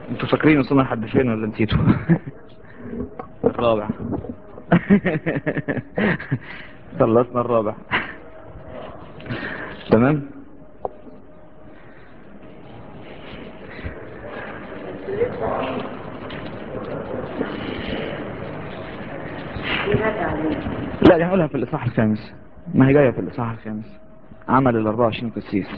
انتوا فاكرين وصلنا لحد فين ولا نسيتوا الرابع خلصنا الرابع تمام لا دي هقولها في الاصحاح الخامس ما هي جايه في الاصحاح الخامس عمل ال 24 قسيس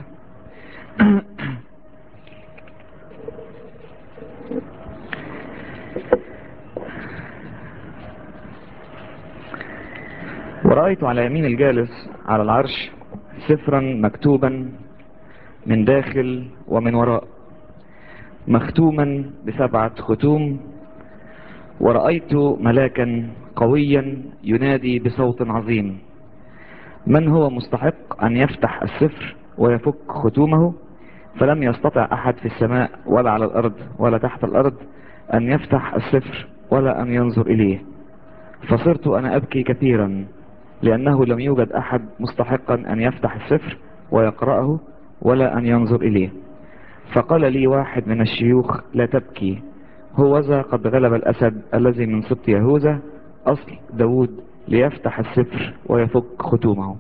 ورأيت على يمين الجالس على العرش سفرا مكتوبا من داخل ومن وراء مختوما بسبعة ختوم ورأيت ملاكا قويا ينادي بصوت عظيم من هو مستحق أن يفتح السفر ويفك ختومه فلم يستطع أحد في السماء ولا على الأرض ولا تحت الأرض أن يفتح السفر ولا أن ينظر إليه فصرت أنا أبكي كثيرا لأنه لم يوجد أحد مستحقا أن يفتح السفر ويقرأه ولا أن ينظر إليه فقال لي واحد من الشيوخ لا تبكي هوذا قد غلب الأسد الذي من سبط يهوذا أصل داود ليفتح السفر ويفك ختومه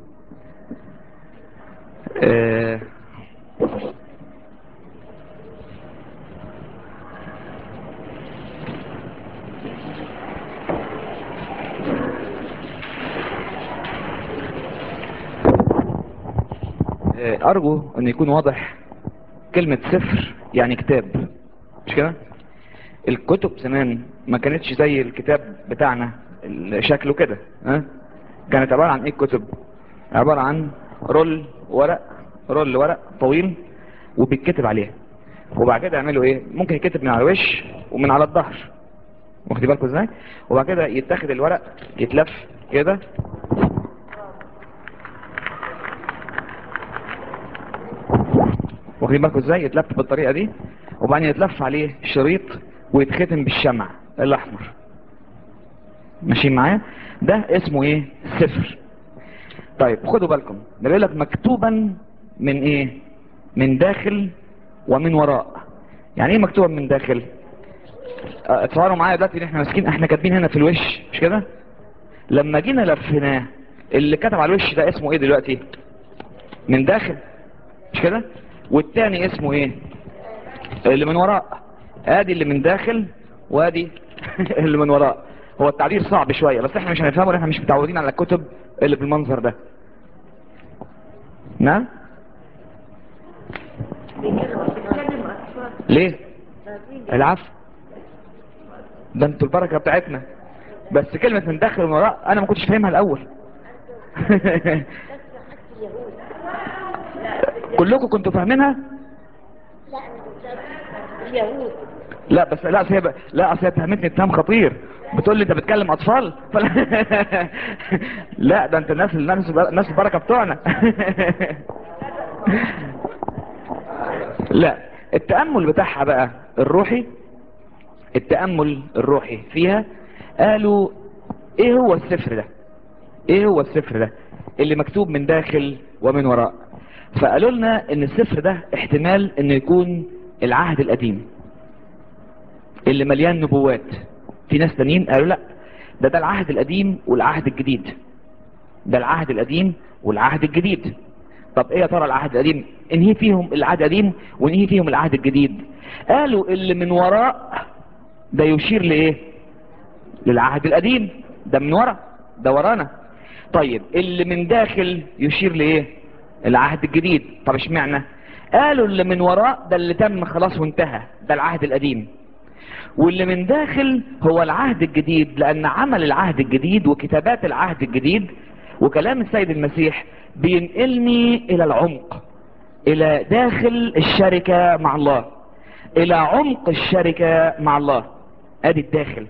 آه ارجو ان يكون واضح كلمة سفر يعني كتاب مش كده الكتب زمان ما كانتش زي الكتاب بتاعنا شكله كده ها كانت عبارة عن ايه الكتب عبارة عن رول ورق رول ورق طويل وبيتكتب عليه وبعد كده يعملوا ايه ممكن يتكتب من على الوش ومن على الظهر واخدين بالكم ازاي وبعد كده يتاخد الورق يتلف كده واخدين بالكم ازاي يتلف بالطريقه دي وبعدين يتلف عليه شريط ويتختم بالشمع الاحمر ماشيين معايا ده اسمه ايه سفر طيب خدوا بالكم ده بيقول لك مكتوبا من ايه من داخل ومن وراء يعني ايه مكتوبا من داخل اتصوروا معايا دلوقتي ان احنا ماسكين احنا كاتبين هنا في الوش مش كده لما جينا لفيناه اللي كتب على الوش ده اسمه ايه دلوقتي من داخل مش كده والتاني اسمه ايه اللي من وراء ادي اللي من داخل وادي اللي من وراء هو التعبير صعب شوية بس احنا مش هنفهمه لان احنا مش متعودين على الكتب اللي بالمنظر ده نعم ليه العفو ده انتوا البركة بتاعتنا بس كلمة من داخل ومن وراء انا ما كنتش فاهمها الاول كلكم كنتوا فاهمينها اليهود لا بس لا أصل هي ب... لا اصل هي فهمتني اتهام خطير بتقول لي انت بتكلم اطفال فلا لا ده انت الناس الناس الناس البركه بتوعنا لا التامل بتاعها بقى الروحي التامل الروحي فيها قالوا ايه هو السفر ده ايه هو السفر ده اللي مكتوب من داخل ومن وراء فقالوا لنا ان السفر ده احتمال انه يكون العهد القديم اللي مليان نبوات في ناس تانيين قالوا لا ده ده العهد القديم والعهد الجديد ده العهد القديم والعهد الجديد طب ايه يا ترى العهد القديم انهي فيهم العهد القديم وانهي فيهم العهد الجديد قالوا اللي من وراء ده يشير لايه للعهد القديم ده من ورا ده ورانا طيب اللي من داخل يشير لايه العهد الجديد طب اشمعنى قالوا اللي من وراء ده اللي تم خلاص وانتهى ده العهد القديم واللي من داخل هو العهد الجديد لان عمل العهد الجديد وكتابات العهد الجديد وكلام السيد المسيح بينقلني الى العمق الى داخل الشركة مع الله الى عمق الشركة مع الله ادي الداخل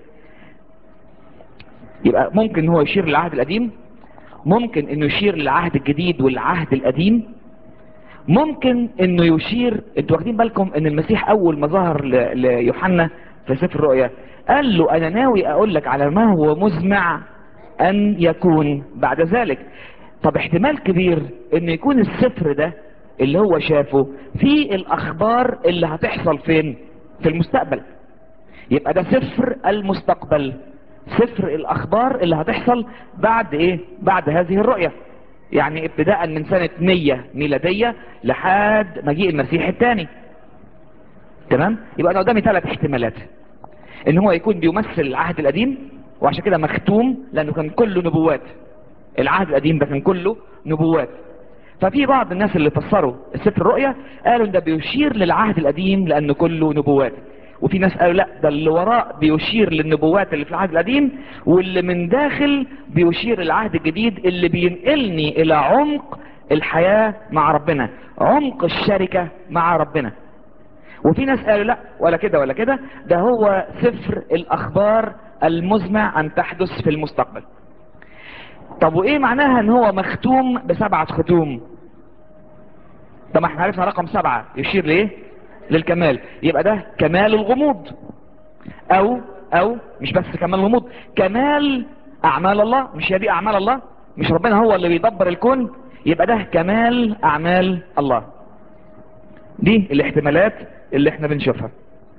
يبقى ممكن هو يشير للعهد القديم ممكن انه يشير للعهد الجديد والعهد القديم ممكن انه يشير انتوا واخدين بالكم ان المسيح اول ما ظهر ل- ليوحنا في سفر الرؤيا قال له انا ناوي اقول لك على ما هو مزمع ان يكون بعد ذلك طب احتمال كبير ان يكون السفر ده اللي هو شافه فيه الاخبار اللي هتحصل فين في المستقبل يبقى ده سفر المستقبل سفر الاخبار اللي هتحصل بعد ايه بعد هذه الرؤية يعني ابتداء من سنة 100 ميلادية لحد مجيء المسيح الثاني تمام يبقى انا قدامي ثلاث احتمالات ان هو يكون بيمثل العهد القديم وعشان كده مختوم لانه كان كله نبوات العهد القديم ده كان كله نبوات ففي بعض الناس اللي فسروا سفر الرؤيا قالوا ان ده بيشير للعهد القديم لانه كله نبوات وفي ناس قالوا لا ده اللي وراء بيشير للنبوات اللي في العهد القديم واللي من داخل بيشير للعهد الجديد اللي بينقلني الى عمق الحياة مع ربنا عمق الشركة مع ربنا وفي ناس قالوا لا ولا كده ولا كده ده هو سفر الاخبار المزمع ان تحدث في المستقبل طب وايه معناها ان هو مختوم بسبعة ختوم طب ما احنا عرفنا رقم سبعة يشير ليه للكمال يبقى ده كمال الغموض او او مش بس كمال الغموض كمال اعمال الله مش هي دي اعمال الله مش ربنا هو اللي بيدبر الكون يبقى ده كمال اعمال الله دي الاحتمالات اللي احنا بنشوفها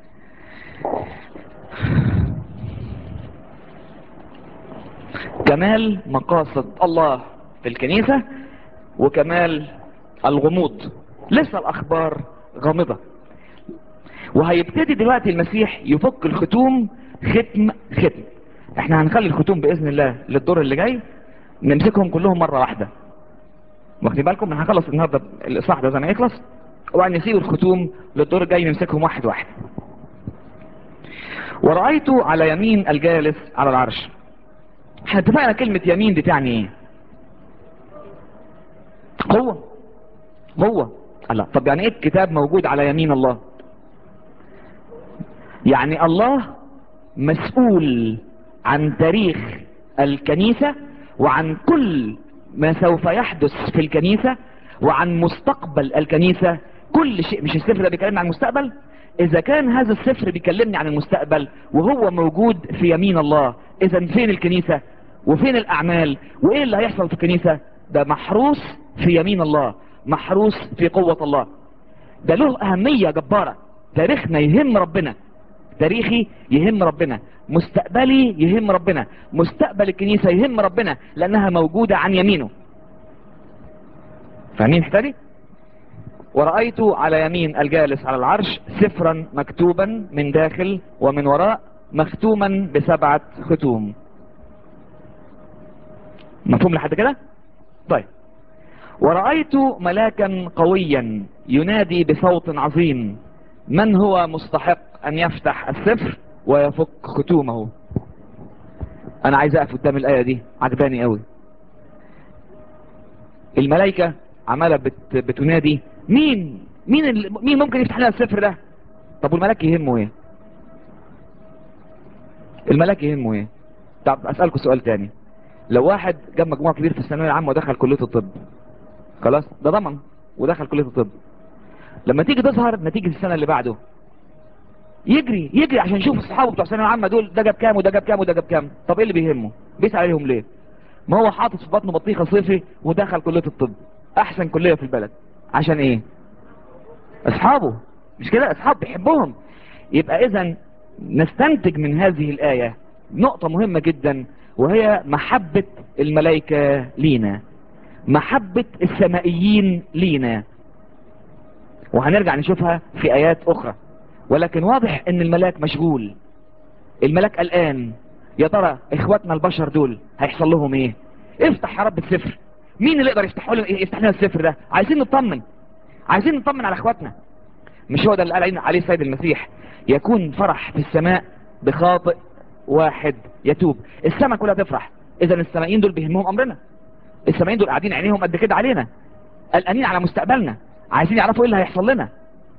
كمال مقاصد الله في الكنيسة وكمال الغموض لسه الاخبار غامضة وهيبتدي دلوقتي المسيح يفك الختوم ختم ختم احنا هنخلي الختوم باذن الله للدور اللي جاي نمسكهم كلهم مرة واحدة واخدين بالكم انا هخلص النهارده الاصحاح ده زي ما يخلص وبعدين نسيب الختوم للدور الجاي نمسكهم واحد واحد ورأيت على يمين الجالس على العرش احنا اتفقنا كلمة يمين دي تعني ايه قوة قوة الله طب يعني ايه الكتاب موجود على يمين الله يعني الله مسؤول عن تاريخ الكنيسة وعن كل ما سوف يحدث في الكنيسة وعن مستقبل الكنيسة كل شيء مش السفر ده بيكلمنا عن المستقبل اذا كان هذا السفر بيكلمني عن المستقبل وهو موجود في يمين الله اذا فين الكنيسة وفين الاعمال وايه اللي هيحصل في الكنيسة ده محروس في يمين الله محروس في قوة الله ده له اهمية جبارة تاريخنا يهم ربنا تاريخي يهم ربنا مستقبلي يهم ربنا مستقبل الكنيسة يهم ربنا لانها موجودة عن يمينه فاهمين حتى ورأيت على يمين الجالس على العرش سفرا مكتوبا من داخل ومن وراء مختوما بسبعة ختوم مفهوم لحد كده طيب ورأيت ملاكا قويا ينادي بصوت عظيم من هو مستحق ان يفتح السفر ويفك ختومه انا عايز اقف قدام الاية دي عجباني قوي الملائكة عمالة بت بتنادي مين مين ال... مين ممكن يفتح لنا السفر ده طب والملاك يهمه ايه الملاك يهمه ايه طب اسألكم سؤال تاني لو واحد جاب مجموع كبير في الثانويه العامه ودخل كليه الطب خلاص ده ضمن ودخل كليه الطب لما تيجي تظهر نتيجه السنه اللي بعده يجري يجري عشان يشوف اصحابه بتوع الثانويه العامه دول ده جاب كام وده جاب كام وده جاب كام طب ايه اللي بيهمه بيسال عليهم ليه ما هو حاطط في بطنه بطيخه صيفي ودخل كليه الطب احسن كليه في البلد عشان ايه اصحابه مش كده اصحاب بيحبهم يبقى اذا نستنتج من هذه الايه نقطه مهمه جدا وهي محبة الملائكة لينا محبة السمائيين لينا وهنرجع نشوفها في آيات أخرى ولكن واضح ان الملاك مشغول الملاك قلقان يا ترى اخواتنا البشر دول هيحصل لهم ايه افتح يا رب السفر مين اللي يقدر يفتح لنا يفتح لنا السفر ده عايزين نطمن عايزين نطمن على اخواتنا مش هو ده اللي قال عليه السيد المسيح يكون فرح في السماء بخاطئ واحد يتوب السماء كلها تفرح اذا السمائيين دول بيهمهم امرنا السمائيين دول قاعدين عينيهم قد كده علينا قلقانين على مستقبلنا عايزين يعرفوا ايه اللي هيحصل لنا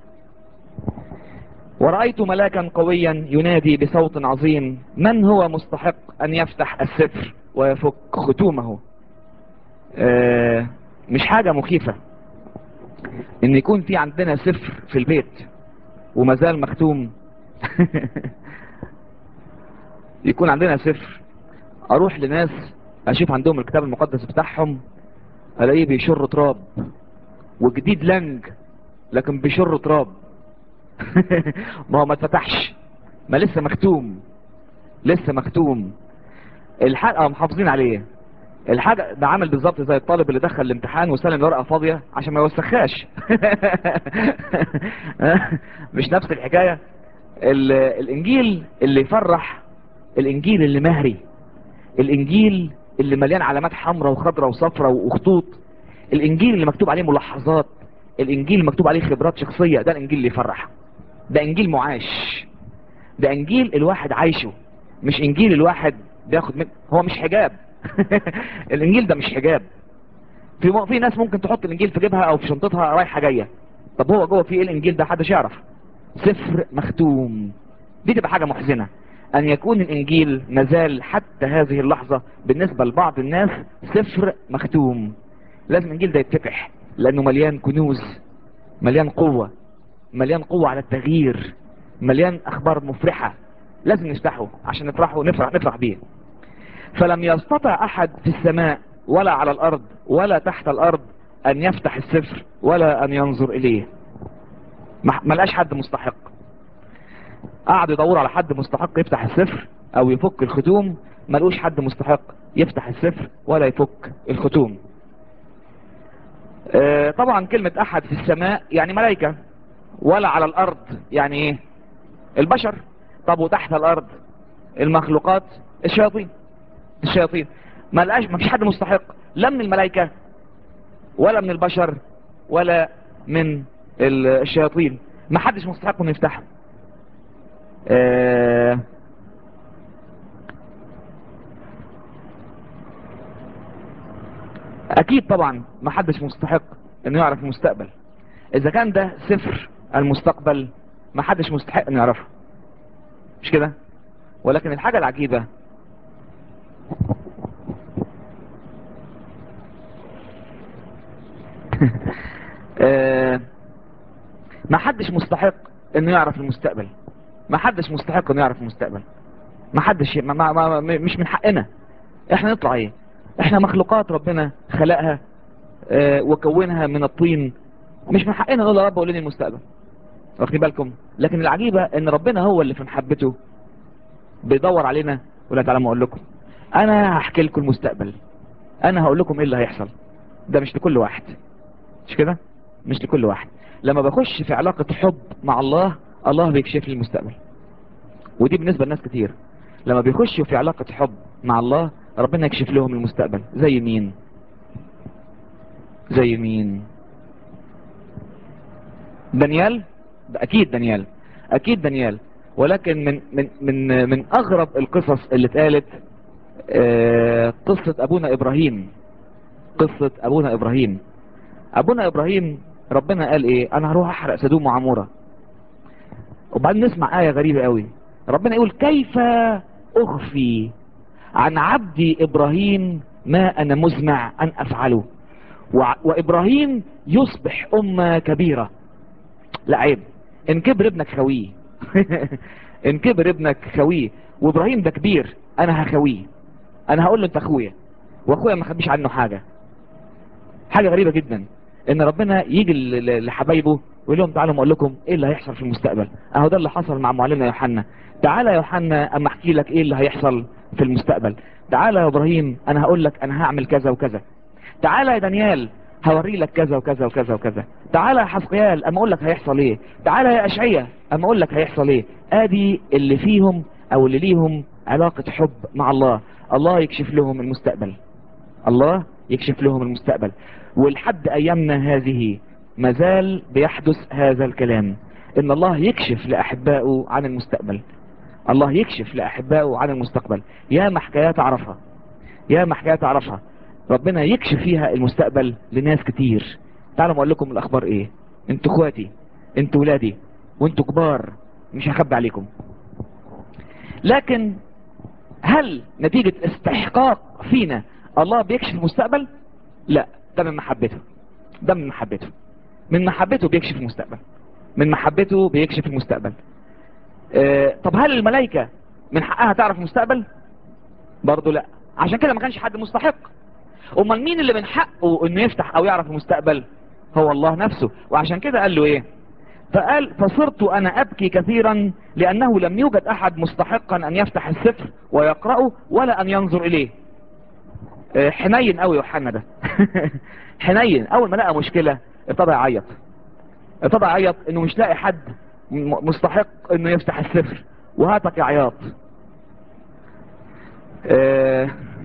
ورأيت ملاكا قويا ينادي بصوت عظيم من هو مستحق ان يفتح السفر ويفك ختومه آه مش حاجة مخيفة ان يكون في عندنا سفر في البيت ومازال مختوم يكون عندنا سفر اروح لناس اشوف عندهم الكتاب المقدس بتاعهم الاقيه بيشر تراب وجديد لنج لكن بيشر تراب ما هو ما اتفتحش ما لسه مختوم لسه مختوم الحق محافظين عليه الحاجة ده عامل بالظبط زي الطالب اللي دخل الامتحان وسلم الورقة فاضية عشان ما يوسخهاش مش نفس الحكاية ال- الانجيل اللي يفرح الانجيل اللي مهري الانجيل اللي مليان علامات حمراء وخضراء وصفراء وخطوط الانجيل اللي مكتوب عليه ملاحظات الانجيل اللي مكتوب عليه خبرات شخصية ده الانجيل اللي يفرح ده انجيل معاش ده انجيل الواحد عايشه مش انجيل الواحد بياخد من هو مش حجاب الانجيل ده مش حجاب في م... في ناس ممكن تحط الانجيل في جيبها او في شنطتها رايحه جايه طب هو جوه فيه ايه الانجيل ده محدش يعرف سفر مختوم دي تبقى حاجه محزنه ان يكون الانجيل مازال حتى هذه اللحظه بالنسبه لبعض الناس سفر مختوم لازم الانجيل ده يتفتح لانه مليان كنوز مليان قوه مليان قوه على التغيير مليان اخبار مفرحه لازم نفتحه عشان نفرحه ونفرح نفرح بيه فلم يستطع احد في السماء ولا على الارض ولا تحت الارض ان يفتح السفر ولا ان ينظر اليه ما ما لقاش حد مستحق قعدوا يدوروا على حد مستحق يفتح السفر او يفك الختوم ما لقوش حد مستحق يفتح السفر ولا يفك الختوم آه، طبعا كلمة احد في السماء يعني ملائكة ولا على الارض يعني ايه البشر طب وتحت الارض المخلوقات الشياطين الشياطين ما لقاش ما فيش حد مستحق لا من الملائكة ولا من البشر ولا من ال- الشياطين ما حدش مستحق انه يفتحه آه، اكيد طبعا ما حدش مستحق انه يعرف المستقبل اذا كان ده سفر المستقبل ما حدش مستحق انه يعرفه مش كده ولكن الحاجة العجيبة آه، ما حدش مستحق انه يعرف المستقبل ما حدش مستحق انه يعرف المستقبل ما حدش ما ما ما مش من حقنا احنا نطلع ايه احنا مخلوقات ربنا خلقها اه وكونها من الطين مش من حقنا نقول يا رب قول لي المستقبل واخدين بالكم لكن العجيبة ان ربنا هو اللي في محبته بيدور علينا ولا تعالى ما اقول لكم انا هحكي لكم المستقبل انا هقول لكم ايه اللي هيحصل ده مش لكل واحد مش كده مش لكل واحد لما بخش في علاقة حب مع الله الله بيكشف لي المستقبل ودي بالنسبة لناس كتير لما بيخشوا في علاقة حب مع الله ربنا يكشف لهم المستقبل زي مين زي مين دانيال ده اكيد دانيال اكيد دانيال ولكن من من من من اغرب القصص اللي اتقالت آه، قصة ابونا ابراهيم قصة ابونا ابراهيم ابونا ابراهيم ربنا قال ايه انا هروح احرق سدوم وعمورة وبعدين نسمع آية غريبة قوي ربنا يقول كيف اخفي عن عبدي ابراهيم ما انا مزمع ان افعله وع- وابراهيم يصبح امة كبيرة لا عيب ان كبر ابنك خويه ان كبر ابنك خويه وابراهيم ده كبير انا هخويه انا هقول له انت اخويا واخويا ما خبيش عنه حاجة حاجة غريبة جدا ان ربنا يجي ل- ل- لحبايبه ويقول لهم تعالوا اقول لكم ايه اللي هيحصل في المستقبل اهو ده اللي حصل مع معلمنا يوحنا تعالى يا يوحنا اما احكي لك ايه اللي هيحصل في المستقبل تعالى يا ابراهيم انا هقول لك انا هعمل كذا وكذا تعالى يا دانيال هوري لك كذا وكذا وكذا وكذا تعالى يا حسقيال اما اقول لك هيحصل ايه تعالى يا اشعياء اما اقول لك هيحصل ايه ادي اللي فيهم او اللي ليهم علاقة حب مع الله الله يكشف لهم المستقبل الله يكشف لهم المستقبل ولحد ايامنا هذه مازال بيحدث هذا الكلام ان الله يكشف لاحبائه عن المستقبل الله يكشف لاحبائه عن المستقبل يا ما حكايات اعرفها يا ما حكايات اعرفها ربنا يكشف فيها المستقبل لناس كتير تعالوا اقول لكم الاخبار ايه انتوا اخواتي انتوا ولادي وانتوا كبار مش هخبي عليكم لكن هل نتيجة استحقاق فينا الله بيكشف المستقبل لا ده من محبته ده من محبته من محبته بيكشف المستقبل من محبته بيكشف المستقبل اه طب هل الملائكة من حقها تعرف المستقبل برضو لا عشان كده ما كانش حد مستحق امال مين اللي من حقه انه يفتح او يعرف المستقبل هو الله نفسه وعشان كده قال له ايه فقال فصرت انا ابكي كثيرا لانه لم يوجد احد مستحقا ان يفتح السفر ويقرأه ولا ان ينظر اليه آه، حنين قوي يوحنا ده حنين اول ما لقى مشكلة ابتدى يعيط ابتدى يعيط انه مش لاقي حد م- مستحق انه يفتح السفر وهاتك يا عياط آه،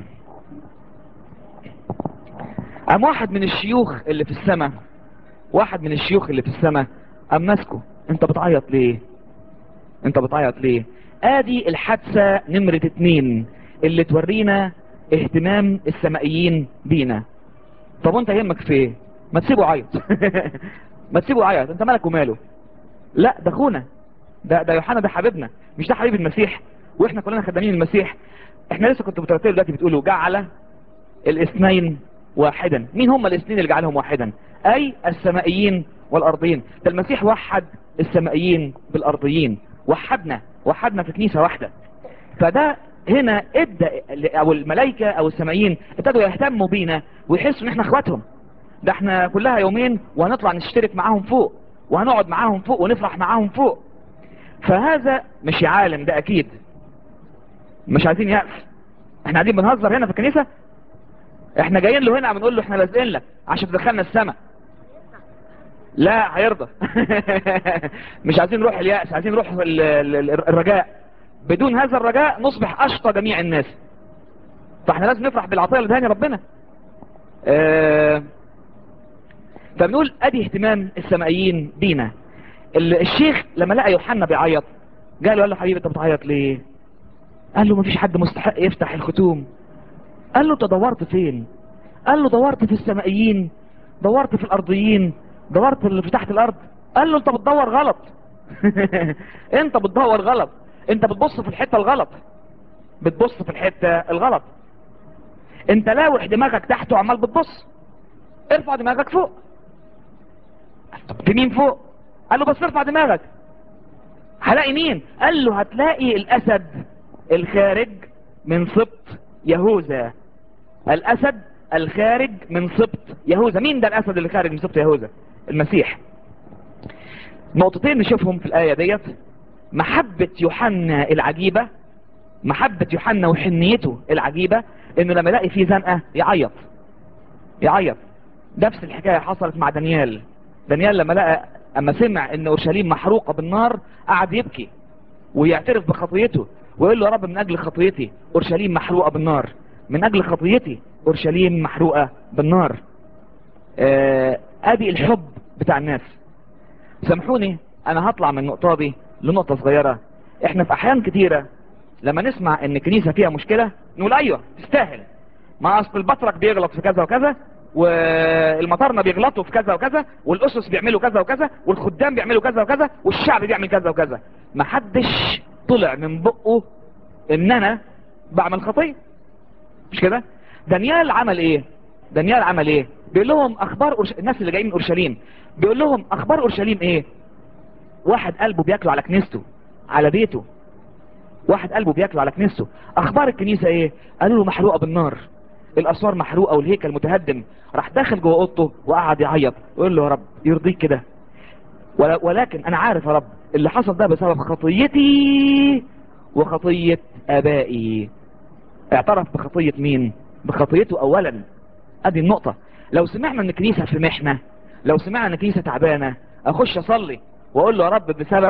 قام واحد من الشيوخ اللي في السماء واحد من الشيوخ اللي في السماء قام ماسكه انت بتعيط ليه انت بتعيط ليه ادي الحادثة نمرة اتنين اللي تورينا اهتمام السمائيين بينا طب وانت يهمك في ايه ما تسيبه عيط ما تسيبه عيط انت مالك وماله لا ده اخونا ده ده يوحنا ده حبيبنا مش ده حبيب المسيح واحنا كلنا خدامين المسيح احنا لسه كنت بترتب دلوقتي بتقولوا جعل الاثنين واحدا مين هم الاثنين اللي جعلهم واحدا اي السمائيين والارضيين ده المسيح وحد السمائيين بالارضيين وحدنا وحدنا في كنيسة واحدة فده هنا ادى او الملائكة او السمائيين ابتدوا يهتموا بينا ويحسوا ان احنا اخواتهم ده احنا كلها يومين وهنطلع نشترك معاهم فوق وهنقعد معاهم فوق ونفرح معاهم فوق فهذا مش عالم ده اكيد مش عايزين يأس احنا قاعدين بنهزر هنا في الكنيسة احنا جايين له هنا بنقول له احنا لازقين لك عشان تدخلنا السماء لا هيرضى مش عايزين نروح اليأس عايزين نروح ال- ال- الرجاء بدون هذا الرجاء نصبح اشقى جميع الناس فاحنا لازم نفرح بالعطية اللي اداني ربنا اه فبنقول ادي اهتمام السمائيين بينا ال- الشيخ لما لقى يوحنا بيعيط قال له قال له حبيبي انت بتعيط ليه قال له مفيش حد مستحق يفتح الختوم قال له انت دورت فين قال له دورت في السمائيين دورت في الارضيين دورت اللي في تحت الارض قال له انت بتدور غلط انت بتدور غلط انت بتبص في الحتة الغلط بتبص في الحتة الغلط انت لاوح دماغك تحت وعمال بتبص ارفع دماغك فوق طب في مين فوق قال له بس ارفع دماغك هلاقي مين قال له هتلاقي الاسد الخارج من سبط يهوذا الاسد الخارج من سبط يهوذا مين ده الاسد اللي خارج من سبط يهوذا المسيح نقطتين نشوفهم في الايه ديت محبة يوحنا العجيبة محبة يوحنا وحنيته العجيبة انه لما يلاقي فيه زنقة يعيط يعيط نفس الحكاية حصلت مع دانيال دانيال لما لقى اما سمع ان اورشليم محروقة بالنار قعد يبكي ويعترف بخطيته ويقول له يا رب من اجل خطيتي اورشليم محروقة بالنار من اجل خطيتي اورشليم محروقة بالنار آه، ادي الحب بتاع الناس سامحوني انا هطلع من النقطة دي لنقطة صغيرة احنا في احيان كتيرة لما نسمع ان الكنيسة فيها مشكلة نقول ايوه تستاهل ما اصل البطرك بيغلط في كذا وكذا والمطارنا بيغلطوا في كذا وكذا والاسس بيعملوا كذا وكذا والخدام بيعملوا كذا وكذا والشعب بيعمل كذا وكذا ما حدش طلع من بقه ان انا بعمل خطية مش كده دانيال عمل ايه دانيال عمل ايه بيقول لهم اخبار أرش... الناس اللي جايين من اورشليم بيقول لهم اخبار اورشليم ايه واحد قلبه بياكله على كنيسته على بيته واحد قلبه بياكله على كنيسته اخبار الكنيسة ايه قالوا له محروقة بالنار الاسوار محروقة والهيكل متهدم راح داخل جوه اوضته وقعد يعيط يقول له يا رب يرضيك كده ولا- ولكن انا عارف يا رب اللي حصل ده بسبب خطيتي وخطية ابائي اعترف بخطية مين بخطيته اولا ادي النقطة لو سمعنا ان الكنيسة في محنة لو سمعنا ان الكنيسة تعبانة اخش اصلي واقول له يا رب بسبب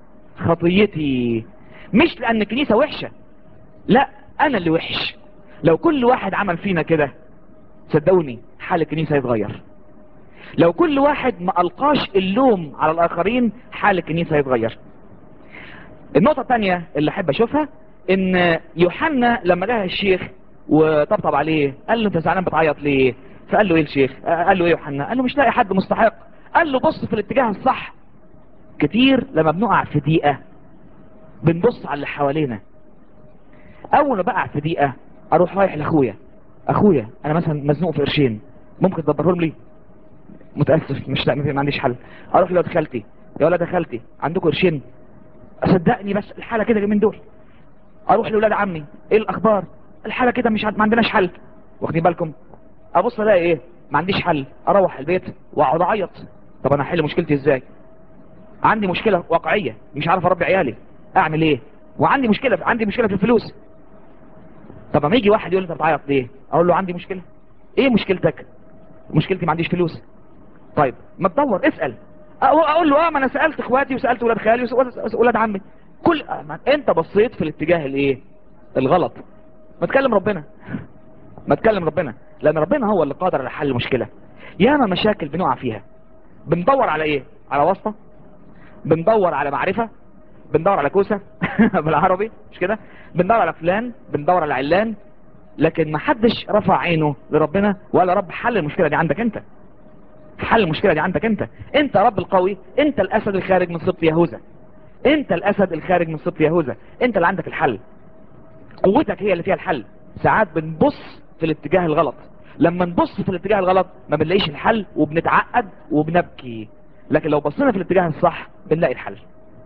خطيتي مش لان الكنيسة وحشة لا انا اللي وحش لو كل واحد عمل فينا كده صدقوني حال الكنيسة يتغير لو كل واحد ما ألقاش اللوم على الآخرين حال الكنيسة يتغير النقطة الثانية اللي أحب أشوفها إن يوحنا لما جه الشيخ وطبطب عليه قال له أنت زعلان بتعيط ليه؟ فقال له إيه الشيخ؟ آه، قال له إيه يوحنا؟ قال له مش لاقي حد مستحق قال له بص في الاتجاه الصح كتير لما بنقع في ضيقة بنبص على اللي حوالينا أول ما بقع في ضيقة أروح رايح لأخويا أخويا أنا مثلا مزنوق في قرشين ممكن تدبرهم لي؟ متأسف مش لا ما عنديش حل اروح لولاد خالتي يا ولاد خالتي عندكم قرشين صدقني بس الحالة كده من دول اروح لولاد عمي ايه الاخبار الحالة كده مش عند... ما عندناش حل واخدين بالكم ابص الاقي ايه ما عنديش حل اروح البيت واقعد اعيط طب انا احل مشكلتي ازاي عندي مشكلة واقعية مش عارف اربي عيالي اعمل ايه وعندي مشكلة عندي مشكلة في الفلوس طب اما يجي واحد يقول لي انت بتعيط ليه اقول له عندي مشكلة ايه مشكلتك مشكلتي ما عنديش فلوس طيب ما تدور اسأل أقول- اقول له اه ما انا سألت اخواتي وسألت ولاد خالي وسألت ولاد عمي كل آه، ما انت بصيت في الاتجاه الايه الغلط ما تكلم ربنا ما تكلم ربنا لان ربنا هو اللي قادر على حل المشكلة ياما مشاكل بنقع فيها بندور على ايه على واسطة بندور على معرفة بندور على كوسة بالعربي مش كده بندور على فلان بندور على علان لكن ما حدش رفع عينه لربنا ولا رب حل المشكلة دي عندك انت حل المشكلة دي عندك انت انت رب القوي انت الاسد الخارج من سبط يهوذا انت الاسد الخارج من سبط يهوذا انت اللي عندك الحل قوتك هي اللي فيها الحل ساعات بنبص في الاتجاه الغلط لما نبص في الاتجاه الغلط ما بنلاقيش الحل وبنتعقد وبنبكي لكن لو بصينا في الاتجاه الصح بنلاقي الحل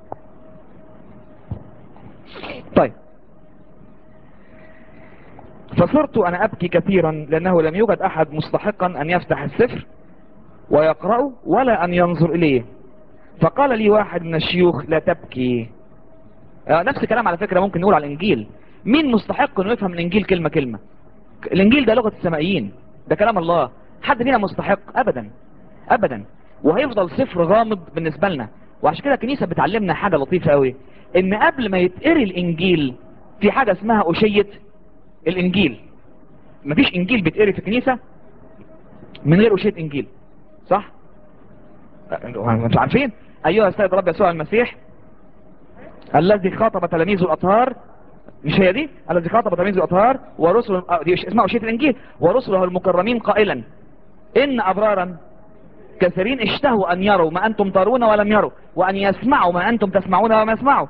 طيب فصرت انا ابكي كثيرا لانه لم يوجد احد مستحقا ان يفتح السفر ويقرأه ولا ان ينظر اليه فقال لي واحد من الشيوخ لا تبكي آه، نفس الكلام على فكرة ممكن نقول على الانجيل مين مستحق انه يفهم الانجيل كلمة كلمة الانجيل ده لغة السمائيين ده كلام الله حد فينا مستحق ابدا ابدا وهيفضل صفر غامض بالنسبة لنا وعشان كده الكنيسة بتعلمنا حاجة لطيفة قوي ان قبل ما يتقري الانجيل في حاجة اسمها اشية الانجيل مفيش انجيل بيتقري في الكنيسة من غير اشية انجيل صح انتوا عارفين ايها السيد رب يسوع المسيح الذي خاطب تلاميذه الاطهار مش هي دي الذي خاطب تلاميذه الاطهار ورسل آه، دي اسمها اشية الانجيل ورسله المكرمين قائلا ان ابرارا كثيرين اشتهوا ان يروا ما انتم ترون ولم يروا وان يسمعوا ما انتم تسمعون ولم يسمعوا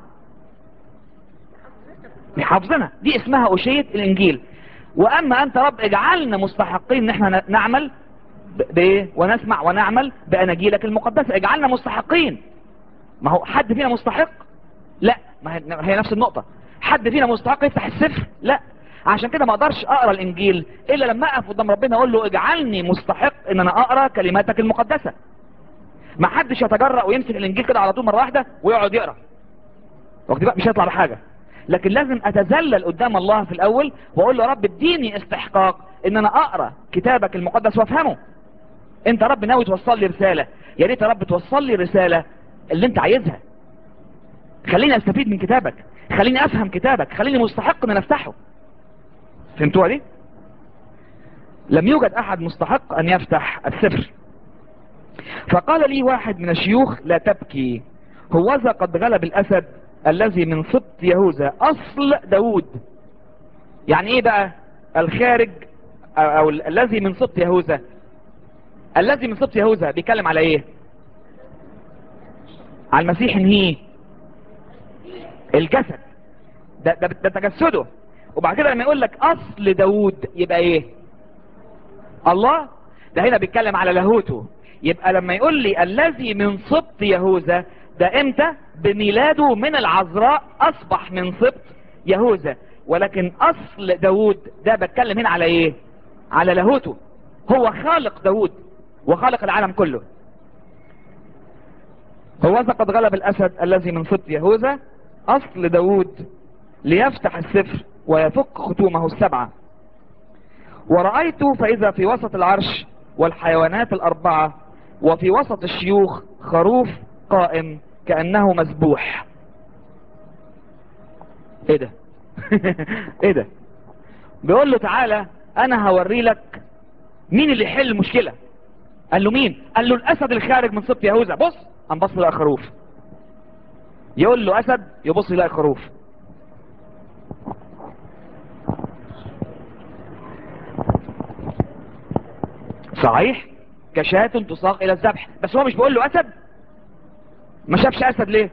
حافظنا دي اسمها اشية الانجيل واما انت رب اجعلنا مستحقين ان احنا ن- نعمل ب- بايه ونسمع ونعمل باناجيلك المقدسة اجعلنا مستحقين ما هو حد فينا مستحق لا ما هي هي نفس النقطة حد فينا مستحق يفتح السفر لا عشان كده ما اقدرش اقرا الانجيل الا لما اقف قدام ربنا اقول له اجعلني مستحق ان انا اقرا كلماتك المقدسة ما حدش يتجرأ ويمسك الانجيل كده على طول مرة واحدة ويقعد يقرا واخد بالك؟ مش هيطلع بحاجة لكن لازم اتذلل قدام الله في الاول واقول له يا رب اديني استحقاق ان انا اقرا كتابك المقدس وافهمه انت يا رب ناوي توصل لي رسالة يا ريت يا رب توصل لي رسالة اللي انت عايزها خليني استفيد من كتابك خليني افهم كتابك خليني مستحق ان أنا افتحه فهمتوها دي لم يوجد احد مستحق ان يفتح السفر فقال لي واحد من الشيوخ لا تبكي هوذا قد غلب الاسد الذي من سبط يهوذا اصل داود يعني ايه بقى الخارج او, أو ال- الذي من سبط يهوذا الذي من سبط يهوذا بيتكلم على ايه على المسيح انهيه الجسد ده, ده, ده تجسده وبعد كده لما يقول لك اصل داود يبقى ايه الله ده هنا بيتكلم على لاهوته يبقى لما يقول لي الذي من سبط يهوذا ده امتى بميلاده من العذراء اصبح من سبط يهوذا ولكن اصل داود ده بتكلم هنا على ايه على لاهوته هو خالق داود وخالق العالم كله هوذا قد غلب الاسد الذي من سبط يهوذا اصل داود ليفتح السفر ويفك ختومه السبعة ورأيت فإذا في وسط العرش والحيوانات الأربعة وفي وسط الشيوخ خروف قائم كأنه مذبوح ايه ده ايه ده بيقول له تعالى انا هوري لك مين اللي يحل المشكلة قال له مين قال له الاسد الخارج من سبط يهوذا بص قام بص لقى خروف يقول له اسد يبص يلاقي خروف صحيح كشاة تساق الى الذبح بس هو مش بيقول له اسد ما شافش اسد ليه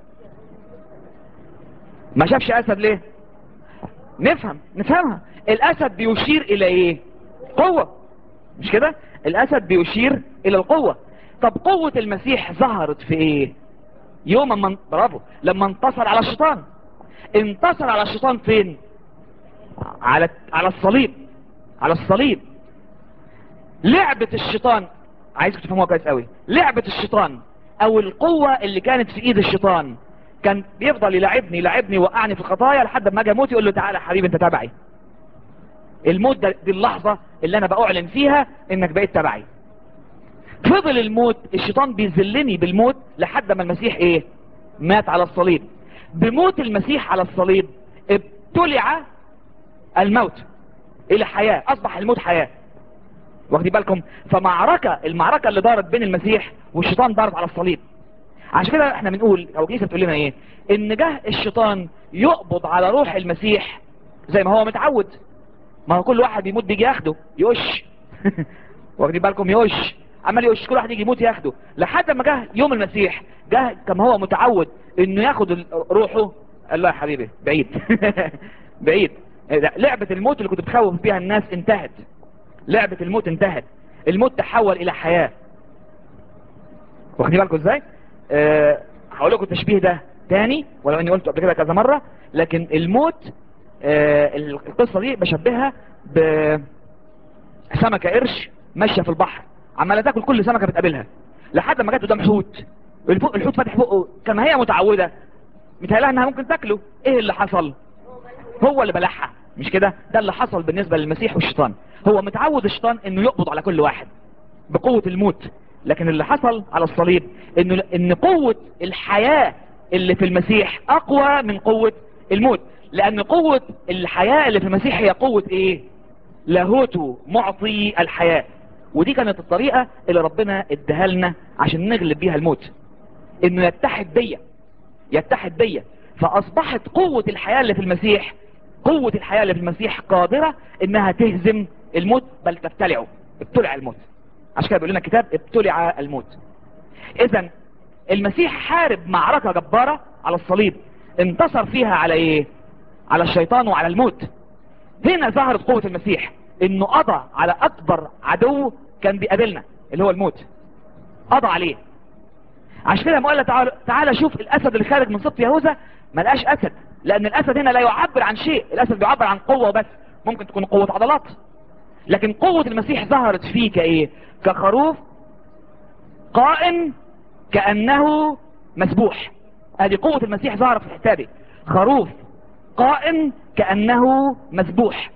ما شافش اسد ليه نفهم نفهمها الاسد بيشير الى ايه قوة مش كده الاسد بيشير الى القوة طب قوة المسيح ظهرت في ايه يوم من برافو لما انتصر على الشيطان انتصر على الشيطان فين على على الصليب على الصليب لعبة الشيطان عايزك تفهموها كويس قوي لعبة الشيطان او القوة اللي كانت في ايد الشيطان كان بيفضل يلعبني يلعبني يوقعني في الخطايا لحد ما اجي اموت يقول له تعالى يا حبيبي انت تبعي الموت ده دي اللحظة اللي انا باعلن فيها انك بقيت تبعي فضل الموت الشيطان بيذلني بالموت لحد ما المسيح ايه مات على الصليب بموت المسيح على الصليب ابتلع الموت الى حياة اصبح الموت حياة واخدين بالكم فمعركة المعركة اللي دارت بين المسيح والشيطان دارت على الصليب عشان كده احنا بنقول او كيسة بتقول لنا ايه ان جه الشيطان يقبض على روح المسيح زي ما هو متعود ما هو كل واحد بيموت بيجي ياخده يقش واخدين بالكم يقش عمال يقش كل واحد يجي يموت ياخده لحد ما جه يوم المسيح جه كما هو متعود انه ياخد ال- روحه قال له يا حبيبي بعيد بعيد لعبة الموت اللي كنت بتخوف بيها الناس انتهت لعبة الموت انتهت الموت تحول الى حياة واخدين بالكم ازاي أه هقول لكم التشبيه ده تاني ولو اني قلته قبل كده كذا مرة لكن الموت أه القصة دي بشبهها بسمكة قرش ماشية في البحر عمالة تاكل كل سمكة بتقابلها لحد ما جت قدام حوت الفوق- الحوت فاتح بقه كما هي متعودة متهيألها انها ممكن تاكله ايه اللي حصل هو اللي بلعها مش كده ده اللي حصل بالنسبة للمسيح والشيطان هو متعود الشيطان انه يقبض على كل واحد بقوة الموت لكن اللي حصل على الصليب انه ان قوة الحياة اللي في المسيح اقوى من قوة الموت لان قوة الحياة اللي في المسيح هي قوة ايه لاهوته معطي الحياة ودي كانت الطريقة اللي ربنا اداها لنا عشان نغلب بيها الموت انه يتحد بيا يتحد بيا فاصبحت قوة الحياة اللي في المسيح قوة الحياة اللي في المسيح قادرة انها تهزم الموت بل تبتلعه ابتلع الموت عشان كده بيقول لنا الكتاب ابتلع الموت اذا المسيح حارب معركة جبارة على الصليب انتصر فيها على ايه على الشيطان وعلى الموت هنا ظهرت قوة المسيح انه قضى على اكبر عدو كان بيقابلنا اللي هو الموت قضى عليه عشان كده لما قال له تعالى, تعالى شوف الاسد اللي خارج من سبط يهوذا ما لقاش اسد لان الاسد هنا لا يعبر عن شيء الاسد بيعبر عن قوة بس ممكن تكون قوة عضلات لكن قوة المسيح ظهرت فيه كايه كخروف قائم كأنه مسبوح ادي قوة المسيح ظهرت في الحتة دي خروف قائم كأنه مسبوح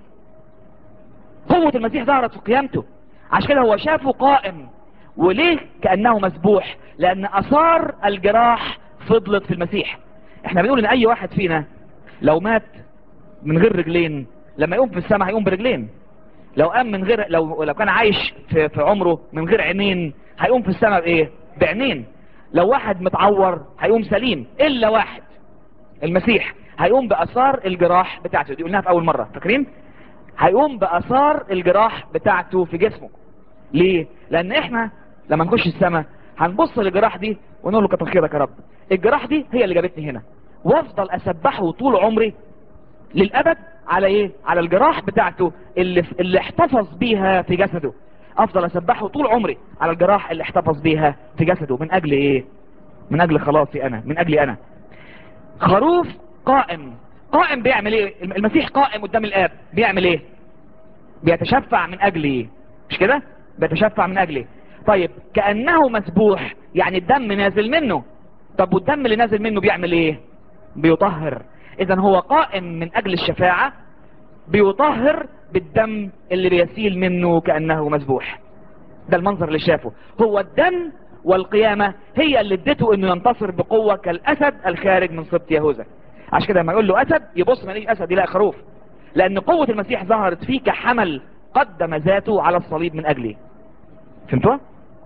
قوة المسيح ظهرت في قيامته عشان كده هو شافه قائم وليه كأنه مسبوح لأن أثار الجراح فضلت في المسيح احنا بنقول ان اي واحد فينا لو مات من غير رجلين لما يقوم في السماء هيقوم برجلين لو قام من غير لو لو كان عايش في, في عمره من غير عينين هيقوم في السماء بايه بعينين لو واحد متعور هيقوم سليم الا واحد المسيح هيقوم باثار الجراح بتاعته دي قلناها في اول مرة فاكرين هيقوم باثار الجراح بتاعته في جسمه ليه لان احنا لما نخش السماء هنبص للجراح دي ونقول له كتر خيرك يا رب الجراح دي هي اللي جابتني هنا وافضل اسبحه طول عمري للابد على ايه على الجراح بتاعته اللي, اللي احتفظ بيها في جسده افضل اسبحه طول عمري على الجراح اللي احتفظ بيها في جسده من اجل ايه من اجل خلاصي انا من اجلي انا خروف قائم قائم بيعمل ايه المسيح قائم قدام الاب بيعمل ايه بيتشفع من اجل ايه مش كده بيتشفع من اجله طيب كأنه مسبوح يعني الدم نازل منه طب والدم اللي نازل منه بيعمل ايه بيطهر اذا هو قائم من اجل الشفاعة بيطهر بالدم اللي بيسيل منه كأنه مسبوح ده المنظر اللي شافه هو الدم والقيامة هي اللي ادته انه ينتصر بقوة كالاسد الخارج من سبط يهوذا عشان كده لما يقول له اسد يبص ما يلاقيش اسد يلاقي خروف لان قوة المسيح ظهرت فيه كحمل قدم ذاته على الصليب من اجله فهمتوا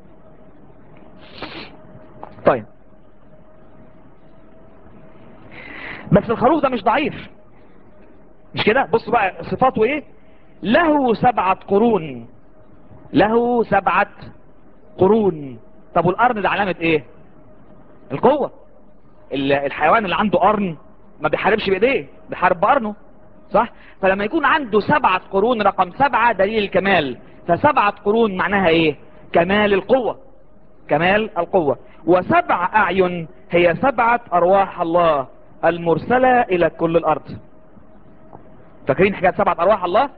طيب بس الخروف ده مش ضعيف مش كده بصوا بقى صفاته ايه له سبعة قرون له سبعة قرون طب والقرن ده علامة ايه القوة الحيوان اللي عنده قرن ما بيحاربش بايديه بيحارب بقرنه صح فلما يكون عنده سبعة قرون رقم سبعة دليل الكمال فسبعة قرون معناها ايه كمال القوة كمال القوة وسبع اعين هي سبعة ارواح الله المرسلة الى كل الارض فاكرين حكاية سبعة ارواح الله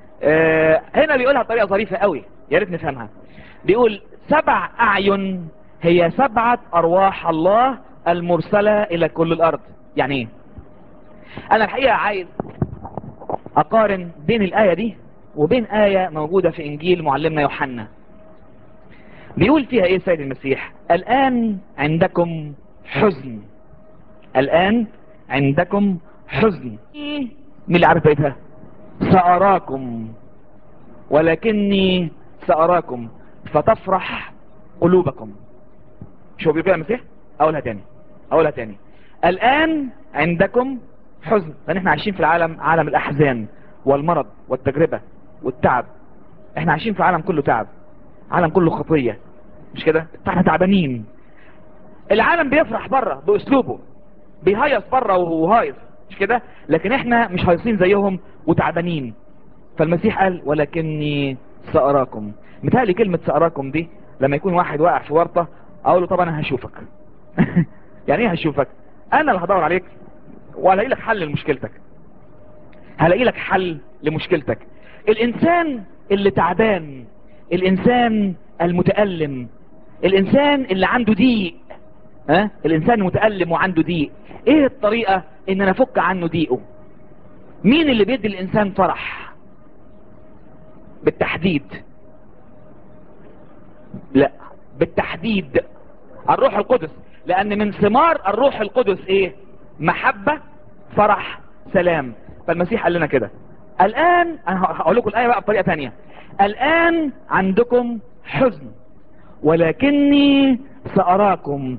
هنا بيقولها بطريقة ظريفة قوي يا ريت نفهمها بيقول سبع اعين هي سبعة ارواح الله المرسلة الى كل الارض يعني ايه انا الحقيقة عايز اقارن بين الاية دي وبين آية موجودة في انجيل معلمنا يوحنا بيقول فيها ايه سيد المسيح الان عندكم حزن الان عندكم حزن مين اللي عارف بيتها سأراكم ولكني سأراكم فتفرح قلوبكم شو بيقول كده المسيح اقولها تاني اقولها تاني الان عندكم حزن لان احنا عايشين في العالم عالم الاحزان والمرض والتجربة والتعب احنا عايشين في عالم كله تعب عالم كله خطية مش كده احنا تعبانين العالم بيفرح بره باسلوبه بيهيص بره وهو هايص مش كده لكن احنا مش هايصين زيهم وتعبانين فالمسيح قال ولكني سأراكم متهيألي كلمة سأراكم دي لما يكون واحد واقع في ورطة اقول له طب انا هشوفك يعني ايه هشوفك انا اللي هدور عليك وهلاقي لك حل لمشكلتك هلاقي لك حل لمشكلتك الانسان اللي تعبان الانسان المتألم الانسان اللي عنده ضيق ها الانسان المتألم وعنده ضيق ايه الطريقة ان انا افك عنه ضيقه مين اللي بيدي الانسان فرح بالتحديد لا بالتحديد الروح القدس لان من ثمار الروح القدس ايه محبة فرح سلام فالمسيح قال لنا كده الان انا هقول لكم الايه بقى بطريقه ثانيه الان عندكم حزن ولكني ساراكم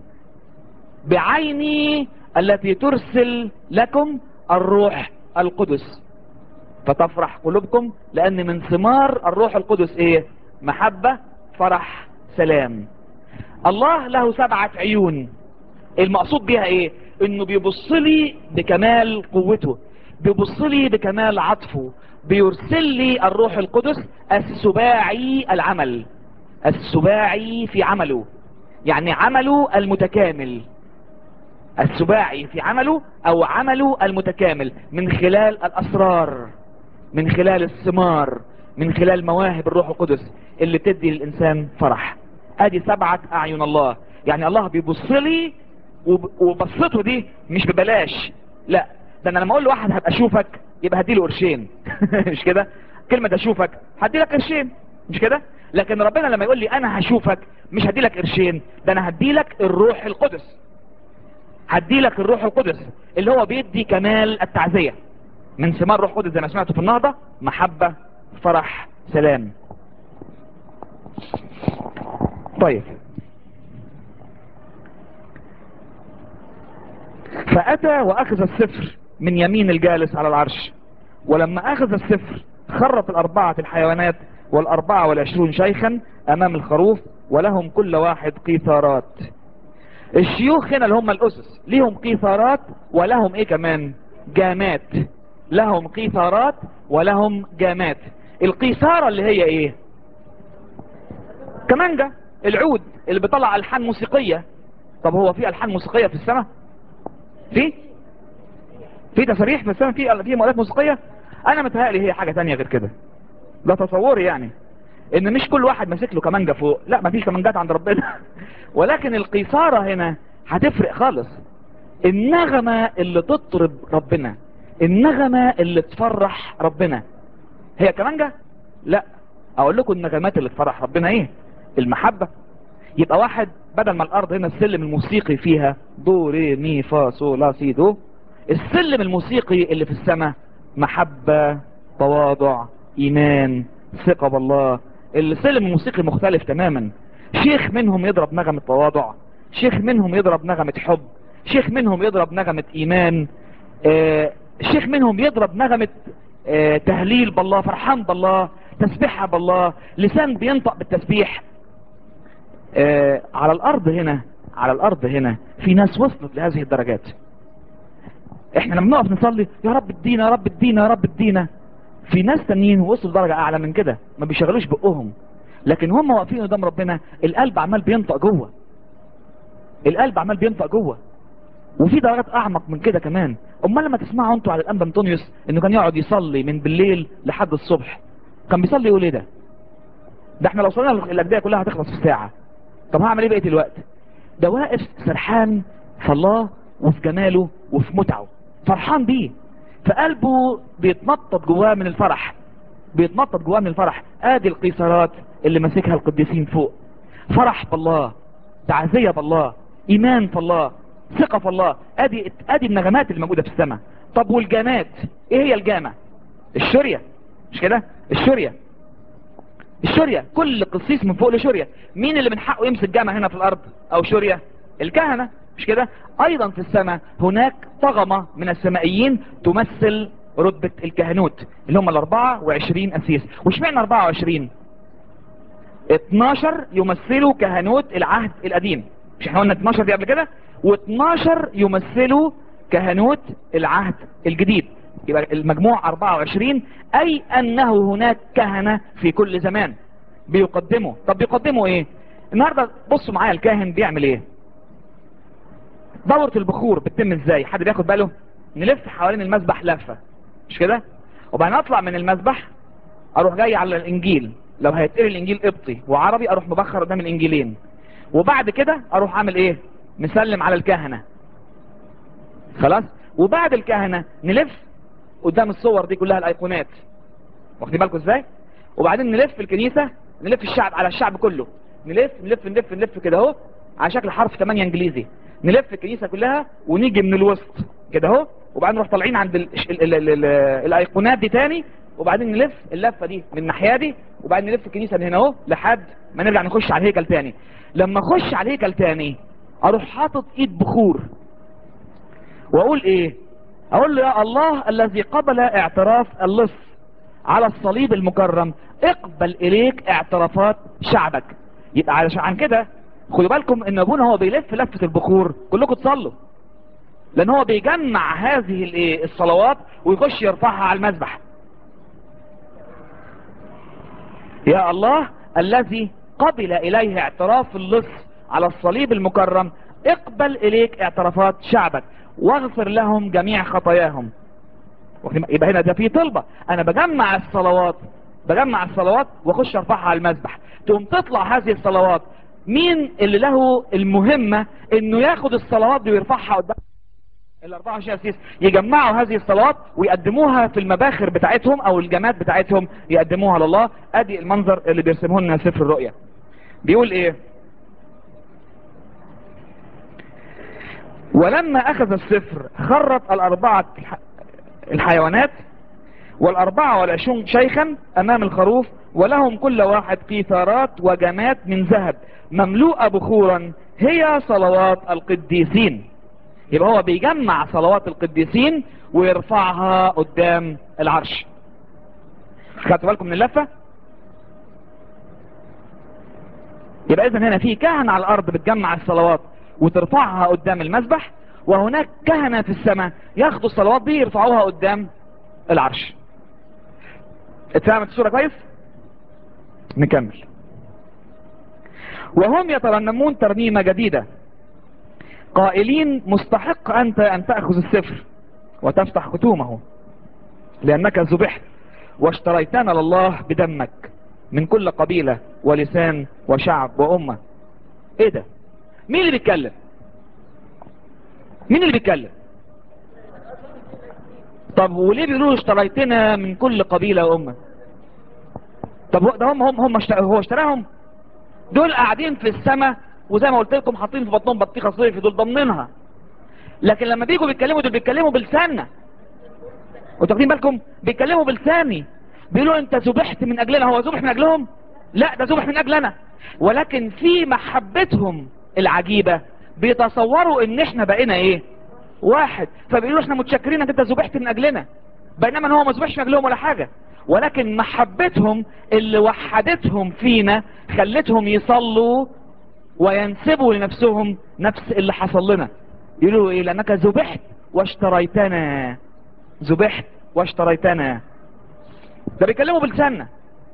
بعيني التي ترسل لكم الروح القدس فتفرح قلوبكم لان من ثمار الروح القدس ايه محبة فرح سلام الله له سبعة عيون المقصود بيها ايه انه بيبص لي بكمال قوته بيبص لي بكمال عطفه بيرسل لي الروح القدس السباعي العمل السباعي في عمله يعني عمله المتكامل السباعي في عمله او عمله المتكامل من خلال الاسرار من خلال الثمار من خلال مواهب الروح القدس اللي تدي للانسان فرح ادي سبعة اعين الله يعني الله بيبص لي وبصته دي مش ببلاش لا ده انا لما اقول لواحد هبقى اشوفك يبقى هديله قرشين مش كده كلمة اشوفك هدي لك قرشين مش كده لكن ربنا لما يقول لي انا هشوفك مش هدي لك قرشين ده انا هدي لك الروح القدس هدي لك الروح القدس اللي هو بيدي كمال التعزية من ثمار روح القدس زي ما سمعتوا في النهضة محبة فرح سلام طيب فأتى وأخذ السفر من يمين الجالس على العرش ولما أخذ السفر خرط الأربعة الحيوانات والأربعة والعشرون شيخا أمام الخروف ولهم كل واحد قيثارات الشيوخ هنا اللي هم الأسس ليهم قيثارات ولهم إيه كمان جامات لهم قيثارات ولهم جامات القيثارة اللي هي إيه كمانجا العود اللي بيطلع ألحان موسيقية طب هو في ألحان موسيقية في السماء في في تساريح في السماء في في مؤلات موسيقية انا متهيألي هي حاجة تانية غير كده ده تصوري يعني ان مش كل واحد ماسك له كمانجة فوق لا مفيش كمانجات عند ربنا ولكن القيثارة هنا هتفرق خالص النغمة اللي تطرب ربنا النغمة اللي تفرح ربنا هي كمانجة لا اقول لكم النغمات اللي تفرح ربنا ايه المحبة يبقى واحد بدل ما الارض هنا السلم الموسيقي فيها دو ري مي فا صو لا سي دو السلم الموسيقي اللي في السماء محبة تواضع ايمان ثقة بالله السلم الموسيقي مختلف تماما شيخ منهم يضرب نغمة تواضع شيخ منهم يضرب نغمة حب شيخ منهم يضرب نغمة ايمان آه شيخ منهم يضرب نغمة آه تهليل بالله فرحان بالله تسبيحها بالله لسان بينطق بالتسبيح آه على الارض هنا على الارض هنا في ناس وصلت لهذه الدرجات احنا لما نقف نصلي يا رب ادينا يا رب ادينا يا رب ادينا في ناس تانيين وصلوا درجة اعلى من كده ما بيشغلوش بقهم لكن هم واقفين قدام ربنا القلب عمال بينطق جوه القلب عمال بينطق جوه وفي درجات اعمق من كده كمان امال لما تسمعوا انتوا على الانبا انطونيوس انه كان يقعد يصلي من بالليل لحد الصبح كان بيصلي يقول ايه ده ده احنا لو صلينا الاجديه كلها هتخلص في ساعه طب هعمل ايه بقية الوقت ده واقف سرحان في الله وفي جماله وفي متعه فرحان بيه فقلبه بيتنطط جواه من الفرح بيتنطط جواه من الفرح ادي القيصرات اللي ماسكها القديسين فوق فرح بالله تعزية بالله ايمان في الله ثقة في الله ادي ادي النغمات اللي موجودة في السماء طب والجامات ايه هي الجامة الشرية مش كده الشرية الشرية كل قسيس من فوق لشرية مين اللي من حقه يمسك جامة هنا في الارض او شرية الكهنة مش كده ايضا في السماء هناك طغمة من السمائيين تمثل رتبة الكهنوت اللي هم الاربعة وعشرين اسيس وش معنى اربعة وعشرين 12 يمثلوا كهنوت العهد القديم مش احنا قلنا 12 دي قبل كده و12 يمثلوا كهنوت العهد الجديد يبقى المجموع 24 اي انه هناك كهنة في كل زمان بيقدموا طب بيقدموا ايه النهاردة بصوا معايا الكاهن بيعمل ايه دورة البخور بتتم ازاي حد بياخد باله نلف حوالين المسبح لفة مش كده وبعدين اطلع من المسبح اروح جاي على الانجيل لو هيتقري الانجيل قبطي وعربي اروح مبخر قدام الانجيلين وبعد كده اروح اعمل ايه مسلم على الكهنة خلاص وبعد الكهنة نلف قدام الصور دي كلها الايقونات واخدين بالكم ازاي وبعدين نلف الكنيسة نلف الشعب على الشعب كله نلف نلف نلف نلف كده اهو على شكل حرف 8 انجليزي نلف الكنيسة كلها ونيجي من الوسط كده اهو وبعدين نروح طالعين عند ال ال ال ال ال الايقونات دي تاني وبعدين نلف اللفة دي من الناحية دي وبعدين نلف الكنيسة من هنا اهو لحد ما نرجع نخش على الهيكل تاني لما اخش على الهيكل تاني اروح حاطط ايد بخور واقول ايه اقول له يا الله الذي قبل اعتراف اللص على الصليب المكرم اقبل اليك اعترافات شعبك يبقى علشان كده خدوا بالكم ان ابونا هو بيلف لفة البخور كلكم تصلوا لان هو بيجمع هذه الايه الصلوات ويخش يرفعها على المذبح يا الله الذي قبل اليه اعتراف اللص على الصليب المكرم اقبل اليك اعترافات شعبك واغفر لهم جميع خطاياهم يبقى هنا ده في طلبة انا بجمع الصلوات بجمع الصلوات واخش ارفعها على المذبح تقوم تطلع هذه الصلوات مين اللي له المهمة انه ياخد الصلوات دي ويرفعها قدام ال 24 اسيس يجمعوا هذه الصلوات ويقدموها في المباخر بتاعتهم او الجماد بتاعتهم يقدموها لله ادي المنظر اللي بيرسمه لنا سفر الرؤيا بيقول ايه ولما اخذ السفر خرت الاربعة الحيوانات والاربعة والعشرون شيخا امام الخروف ولهم كل واحد قيثارات وجمات من ذهب مملوءة بخورا هي صلوات القديسين يبقى هو بيجمع صلوات القديسين ويرفعها قدام العرش خدتوا بالكم من اللفة يبقى اذا هنا في كهنة على الارض بتجمع الصلوات وترفعها قدام المسبح وهناك كهنة في السماء ياخدوا الصلوات دي يرفعوها قدام العرش اتفهمت الصورة كويس نكمل وهم يترنمون ترنيمة جديدة قائلين مستحق أنت أن تأخذ السفر وتفتح ختومه لأنك ذبحت واشتريتنا لله بدمك من كل قبيلة ولسان وشعب وأمة ايه ده مين اللي بيتكلم مين اللي بيتكلم طب وليه بيقولوا اشتريتنا من كل قبيلة وأمة طب ده هم هم هم اشترى هو اشتراهم دول قاعدين في السماء وزي ما قلت لكم حاطين في بطنهم بطيخه صيفي دول ضمنها لكن لما بيجوا بيتكلموا دول بيتكلموا بلساننا وانتوا واخدين بالكم بيتكلموا بلساني بيقولوا انت ذبحت من اجلنا هو ذبح من اجلهم لا ده ذبح من اجلنا ولكن في محبتهم العجيبة بيتصوروا ان احنا بقينا ايه واحد فبيقولوا احنا متشكرين انك انت ذبحت من اجلنا بينما هو ما ذبحش من اجلهم ولا حاجة ولكن محبتهم اللي وحدتهم فينا خلتهم يصلوا وينسبوا لنفسهم نفس اللي حصل لنا يقولوا ايه لانك ذبحت واشتريتنا ذبحت واشتريتنا ده بيكلموا بلساننا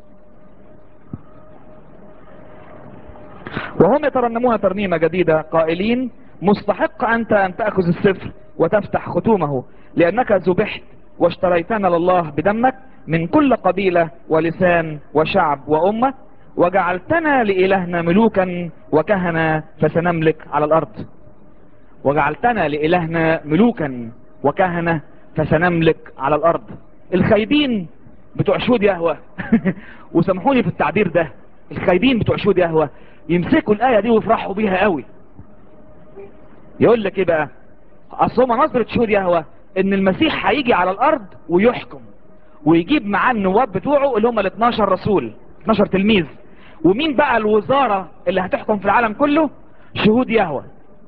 وهم يترنمون ترنيمة جديدة قائلين مستحق أنت أن تأخذ السفر وتفتح ختومه لأنك ذبحت واشتريتنا لله بدمك من كل قبيلة ولسان وشعب وأمة وجعلتنا لإلهنا ملوكا وكهنة فسنملك على الأرض وجعلتنا لإلهنا ملوكا وكهنة فسنملك على الأرض الخايبين بتوع شهود يهوى وسامحوني في التعبير ده الخايبين بتوع شهود يهوى يمسكوا الآية دي ويفرحوا بيها قوي يقول لك ايه بقى اصل هما نظرة شهود يهوى ان المسيح هيجي على الارض ويحكم ويجيب معاه النواب بتوعه اللي هم ال 12 رسول 12 تلميذ ومين بقى الوزارة اللي هتحكم في العالم كله شهود يهوى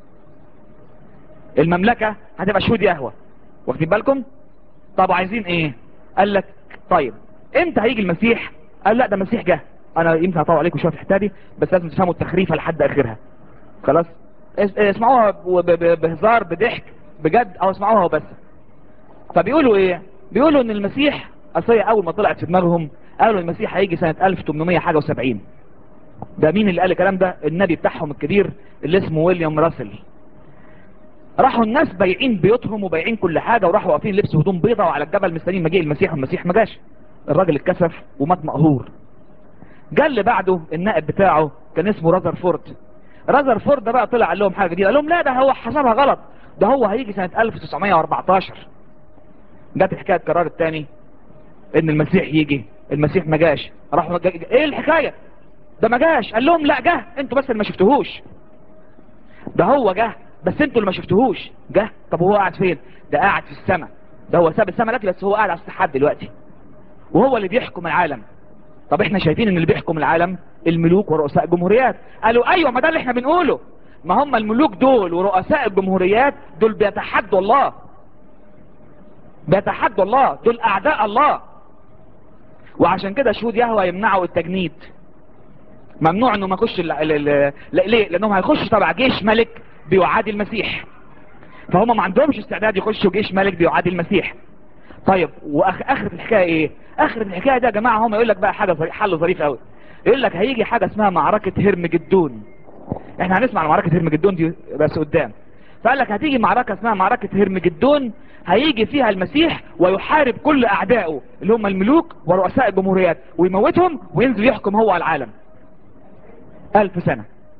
المملكة هتبقى شهود يهوى واخدين بالكم طب عايزين ايه قال لك طيب امتى هيجي المسيح قال لا ده المسيح جه انا يمكن هطول عليكم شويه في الحته دي بس لازم تفهموا التخريفه لحد اخرها خلاص اس- اسمعوها ب- ب- بهزار بضحك بجد او اسمعوها وبس فبيقولوا ايه بيقولوا ان المسيح اصل هي اول ما طلعت في دماغهم قالوا المسيح هيجي سنه 1800 حاجه و70 ده مين اللي قال الكلام ده النبي بتاعهم الكبير اللي اسمه ويليام راسل راحوا الناس بايعين بيوتهم وبايعين كل حاجه وراحوا واقفين لبس هدوم بيضة وعلى الجبل مستنيين مجيء المسيح والمسيح ما جاش الراجل اتكسف ومات مقهور جه اللي بعده النائب بتاعه كان اسمه رازرفورد رازرفورد ده بقى طلع قال لهم حاجه جديده قال لهم لا ده هو حسبها غلط ده هو هيجي سنه 1914 جت الحكايه اتكررت تاني ان المسيح يجي المسيح ما جاش راحوا جا... ايه الحكايه ده ما جاش قال لهم لا جه انتوا بس اللي ما شفتوهوش ده هو جه بس انتوا اللي ما شفتوهوش جه طب هو قاعد فين ده قاعد في السماء ده هو ساب السماء لك بس هو قاعد على السحاب دلوقتي وهو اللي بيحكم العالم طب احنا شايفين ان اللي بيحكم العالم الملوك ورؤساء الجمهوريات قالوا ايوه ما ده اللي احنا بنقوله ما هم الملوك دول ورؤساء الجمهوريات دول بيتحدوا الله بيتحدوا الله دول اعداء الله وعشان كده شهود يهوى يمنعوا التجنيد ممنوع انه ما يخش ال- ال- ال- لا- ليه لانهم هيخشوا تبع جيش ملك بيعادي المسيح فهم ما عندهمش استعداد يخشوا جيش ملك بيعادي المسيح طيب واخر الحكايه ايه اخر الحكايه ده يا جماعه هم يقول لك بقى حاجه ظريف حل ظريف قوي يقول لك هيجي حاجه اسمها معركه هرمجدون احنا هنسمع عن معركه هرمجدون دي بس قدام فقال لك هتيجي معركه اسمها معركه هرمجدون هيجي فيها المسيح ويحارب كل اعدائه اللي هم الملوك ورؤساء الجمهوريات ويموتهم وينزل يحكم هو على العالم ألف سنة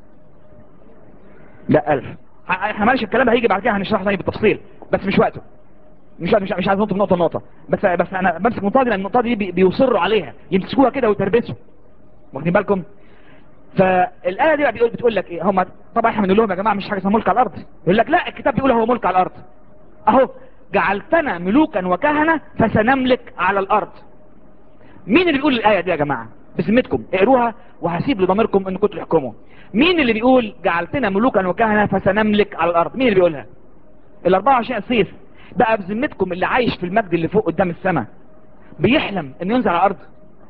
لا ألف ح- احنا معلش الكلام ده هيجي بعد كده هنشرحه تاني بالتفصيل بس مش وقته مش مش مش عايز نقطة نقطة نقطة بس بس انا بمسك النقطة دي لان النقطة دي بي- بيصروا عليها يمسكوها كده ويتربسوا واخدين بالكم فالآية دي بقى بيقول بتقول لك ايه هم طبعا احنا بنقول لهم يا جماعة مش حاجة اسمها ملك على الأرض يقول لك لا الكتاب بيقول هو ملك على الأرض اهو جعلتنا ملوكا وكهنة فسنملك على الأرض مين اللي بيقول الآية دي يا جماعة بذمتكم اقروها وهسيب لضميركم انكم تحكموا مين اللي بيقول جعلتنا ملوكا وكهنة فسنملك على الأرض مين اللي بيقولها ال 24 قسيس بقى بذمتكم اللي عايش في المجد اللي فوق قدام السماء بيحلم انه ينزل على الارض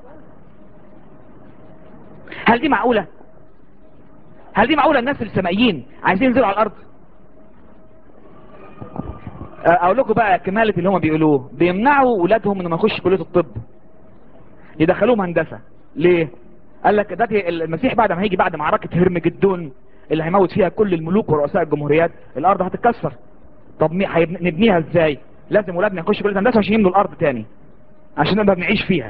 هل دي معقولة هل دي معقولة الناس السمائيين عايزين ينزلوا على الارض أه، اقول لكم بقى كمالة اللي هم بيقولوه بيمنعوا ولادهم انهم يخشوا كلية الطب يدخلوهم هندسة ليه قال لك ده المسيح بعد ما هيجي بعد معركة هرمجدون اللي هيموت فيها كل الملوك ورؤساء الجمهوريات الارض هتتكسر طب مي- هيبن- نبنيها ازاي لازم ولادنا يخشوا كلية هندسة عشان يملوا الارض تاني عشان نقدر نعيش فيها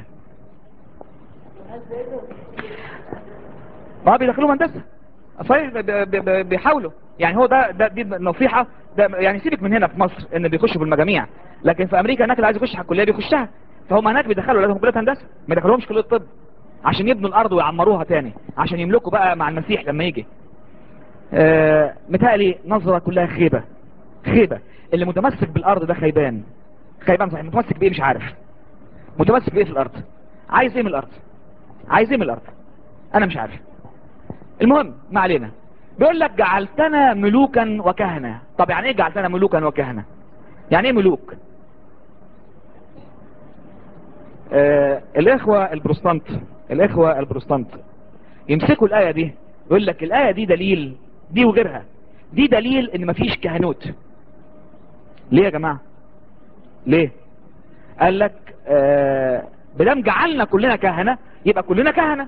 اه بيدخلوهم هندسة صحيح ب- ب- ب- بيحاولوا يعني هو ده ده دي نصيحة ده يعني سيبك من هنا في مصر ان بيخشوا بالمجاميع لكن في امريكا هناك اللي عايز يخش على الكلية بيخشها فهم هناك بيدخلوا لازم كلية هندسة ما يدخلوهمش كلية طب عشان يبنوا الارض ويعمروها تاني عشان يملكوا بقى مع المسيح لما يجي آه متهيألي نظرة كلها خيبة خيبة اللي متمسك بالارض ده خيبان خيبان صحيح متمسك بايه مش عارف متمسك بايه في الارض عايز ايه من الارض عايز ايه من الارض انا مش عارف المهم ما علينا بيقول لك جعلتنا ملوكا وكهنة طب يعني ايه جعلتنا ملوكا وكهنة يعني ايه ملوك آه الاخوة البروستانت الاخوة البروستانت يمسكوا الاية دي يقول لك الاية دي دليل دي وغيرها دي دليل ان مفيش كهنوت ليه يا جماعة ليه قال لك آه بدام جعلنا كلنا كهنة يبقى كلنا كهنة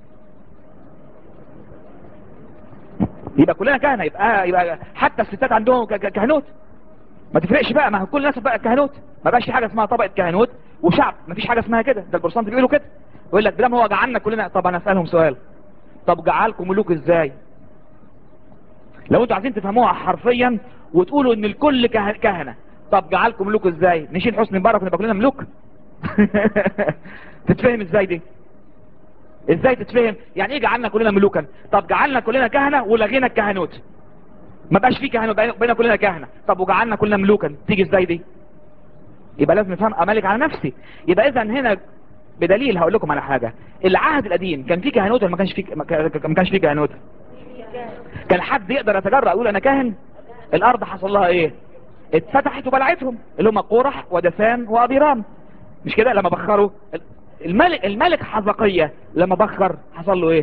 يبقى كلنا كهنة يبقى يبقى حتى الستات عندهم ك- ك- كهنوت ما تفرقش بقى ما هو كل الناس بقى كهنوت ما بقاش في حاجة اسمها طبقة كهنوت وشعب ما فيش حاجة اسمها كده ده البروتستانت بيقولوا كده يقول لك دام هو جعلنا كلنا طب انا اسالهم سؤال طب جعلكم ملوك ازاي لو انتوا عايزين تفهموها حرفيا وتقولوا ان الكل كه- كهنه طب جعلكم ملوك ازاي نشيل حسني مبارك ونبقى كلنا ملوك تتفهم ازاي دي ازاي تتفهم يعني ايه جعلنا كلنا ملوكا طب جعلنا كلنا كهنه ولغينا الكهنوت ما بقاش في كهنه بقينا بقينا كلنا كهنه طب وجعلنا كلنا ملوكا تيجي ازاي دي يبقى لازم نفهم امالك على نفسي يبقى اذا هنا بدليل هقول لكم على حاجه العهد القديم كان فيه كهنوت ولا ما كانش فيه ما كان- ما كانش فيه كهنوت كان حد يقدر يتجرأ يقول انا كاهن الارض حصل لها ايه اتفتحت وبلعتهم اللي هم قورح ودثان وابيرام مش كده لما بخروا الملك الملك حزقية لما بخر حصل له ايه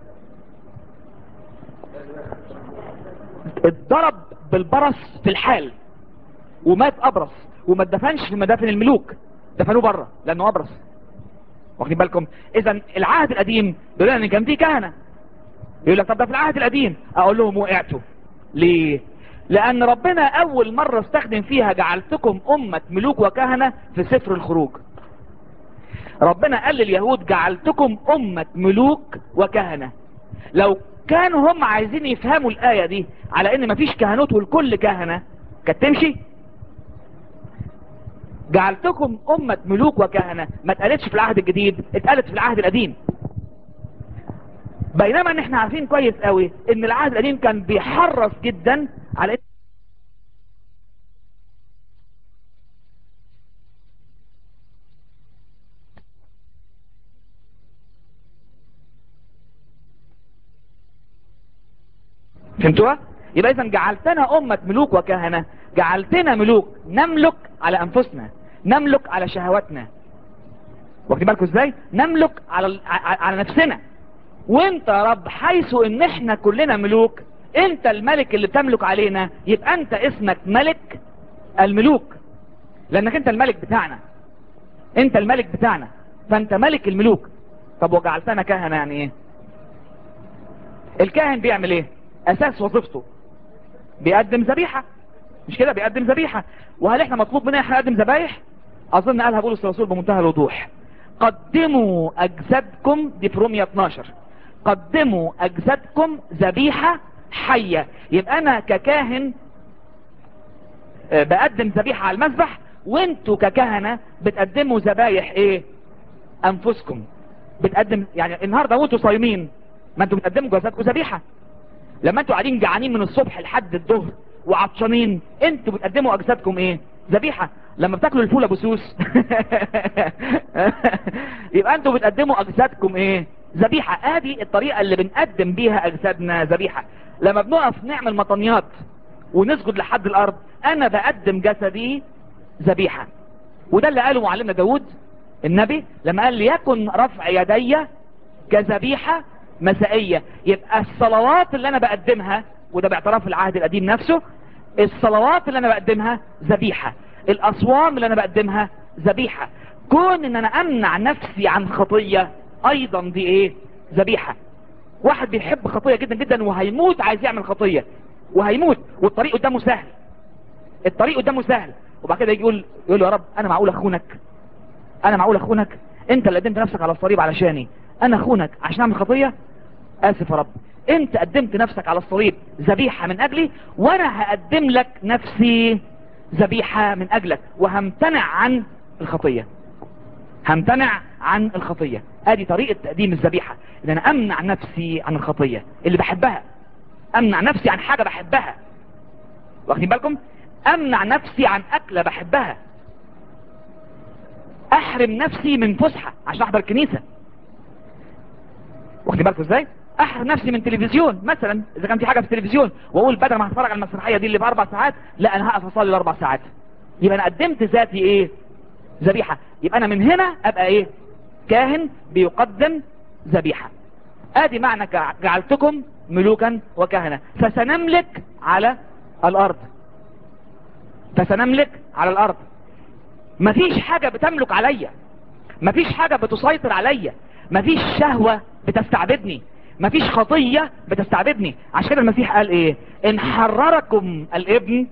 اتضرب بالبرص في الحال ومات ابرص وما اتدفنش في مدافن الملوك دفنوه بره لانه ابرص واخدين بالكم اذا العهد القديم بيقول لنا ان كان فيه كهنه يقول لك طب ده في العهد القديم اقول لهم وقعتوا ليه لان ربنا اول مرة استخدم فيها جعلتكم امة ملوك وكهنة في سفر الخروج ربنا قال لليهود جعلتكم امة ملوك وكهنة لو كانوا هم عايزين يفهموا الآية دي على ان مفيش كهنوت والكل كهنة كانت تمشي جعلتكم امة ملوك وكهنة ما اتقالتش في العهد الجديد اتقالت في العهد القديم بينما ان احنا عارفين كويس قوي ان العهد القديم كان بيحرص جدا على فهمتوها يبقى اذا جعلتنا امة ملوك وكهنة جعلتنا ملوك نملك على انفسنا نملك على شهواتنا واخدين بالكم ازاي نملك على ال- ع- على نفسنا وانت يا رب حيث ان احنا كلنا ملوك انت الملك اللي بتملك علينا يبقى انت اسمك ملك الملوك لانك انت الملك بتاعنا انت الملك بتاعنا فانت ملك الملوك طب وجعلتنا كهنة يعني ايه الكاهن بيعمل ايه اساس وظيفته بيقدم ذبيحة مش كده بيقدم ذبيحة وهل احنا مطلوب مننا احنا نقدم ذبايح اظن قالها بولس الرسول بمنتهى الوضوح قدموا اجسادكم دي في رومية 12 قدموا اجسادكم ذبيحة حية يبقى انا ككاهن آه، بقدم ذبيحة على المذبح وانتوا ككهنة بتقدموا ذبايح ايه انفسكم بتقدم يعني النهاردة وانتوا صايمين ما انتوا بتقدموا جسدكم ذبيحة لما انتوا قاعدين جعانين من الصبح لحد الظهر وعطشانين انتوا بتقدموا اجسادكم ايه ذبيحة لما بتاكلوا الفول ابو سوس يبقى انتوا بتقدموا اجسادكم ايه ذبيحة ادي الطريقة اللي بنقدم بيها اجسادنا ذبيحة لما بنقف نعمل مطنيات ونسجد لحد الارض انا بقدم جسدي ذبيحة وده اللي قاله معلمنا داود النبي لما قال ليكن رفع يدي كذبيحة مسائية يبقى الصلوات اللي انا بقدمها وده باعتراف العهد القديم نفسه الصلوات اللي انا بقدمها ذبيحة الاصوام اللي انا بقدمها ذبيحة كون ان انا امنع نفسي عن خطية ايضا دي ايه ذبيحة واحد بيحب خطية جدا جدا وهيموت عايز يعمل خطية وهيموت والطريق قدامه سهل الطريق قدامه سهل وبعد كده يجي يقول يقول له يا رب انا معقول اخونك انا معقول اخونك انت اللي قدمت نفسك على الصليب علشاني انا اخونك عشان اعمل خطية اسف يا رب انت قدمت نفسك على الصليب ذبيحة من اجلي وانا هقدم لك نفسي ذبيحة من اجلك وهمتنع عن الخطية همتنع عن الخطية ادي طريقة تقديم الذبيحة ان انا امنع نفسي عن الخطية اللي بحبها امنع نفسي عن حاجة بحبها واخدين بالكم امنع نفسي عن اكلة بحبها احرم نفسي من فسحة عشان احضر كنيسة واخدين بالكم ازاي احرم نفسي من تلفزيون مثلا اذا كان في حاجة في التلفزيون واقول بدل ما هتفرج على المسرحية دي اللي باربع ساعات لا انا هقف اصلي الاربع ساعات يبقى انا قدمت ذاتي ايه ذبيحة يبقى انا من هنا ابقى ايه كاهن بيقدم ذبيحة ادي معنى جع- جعلتكم ملوكا وكهنة فسنملك على الارض فسنملك على الارض مفيش حاجة بتملك عليا مفيش حاجة بتسيطر عليا مفيش شهوة بتستعبدني مفيش خطية بتستعبدني عشان كده المسيح قال ايه ان حرركم الابن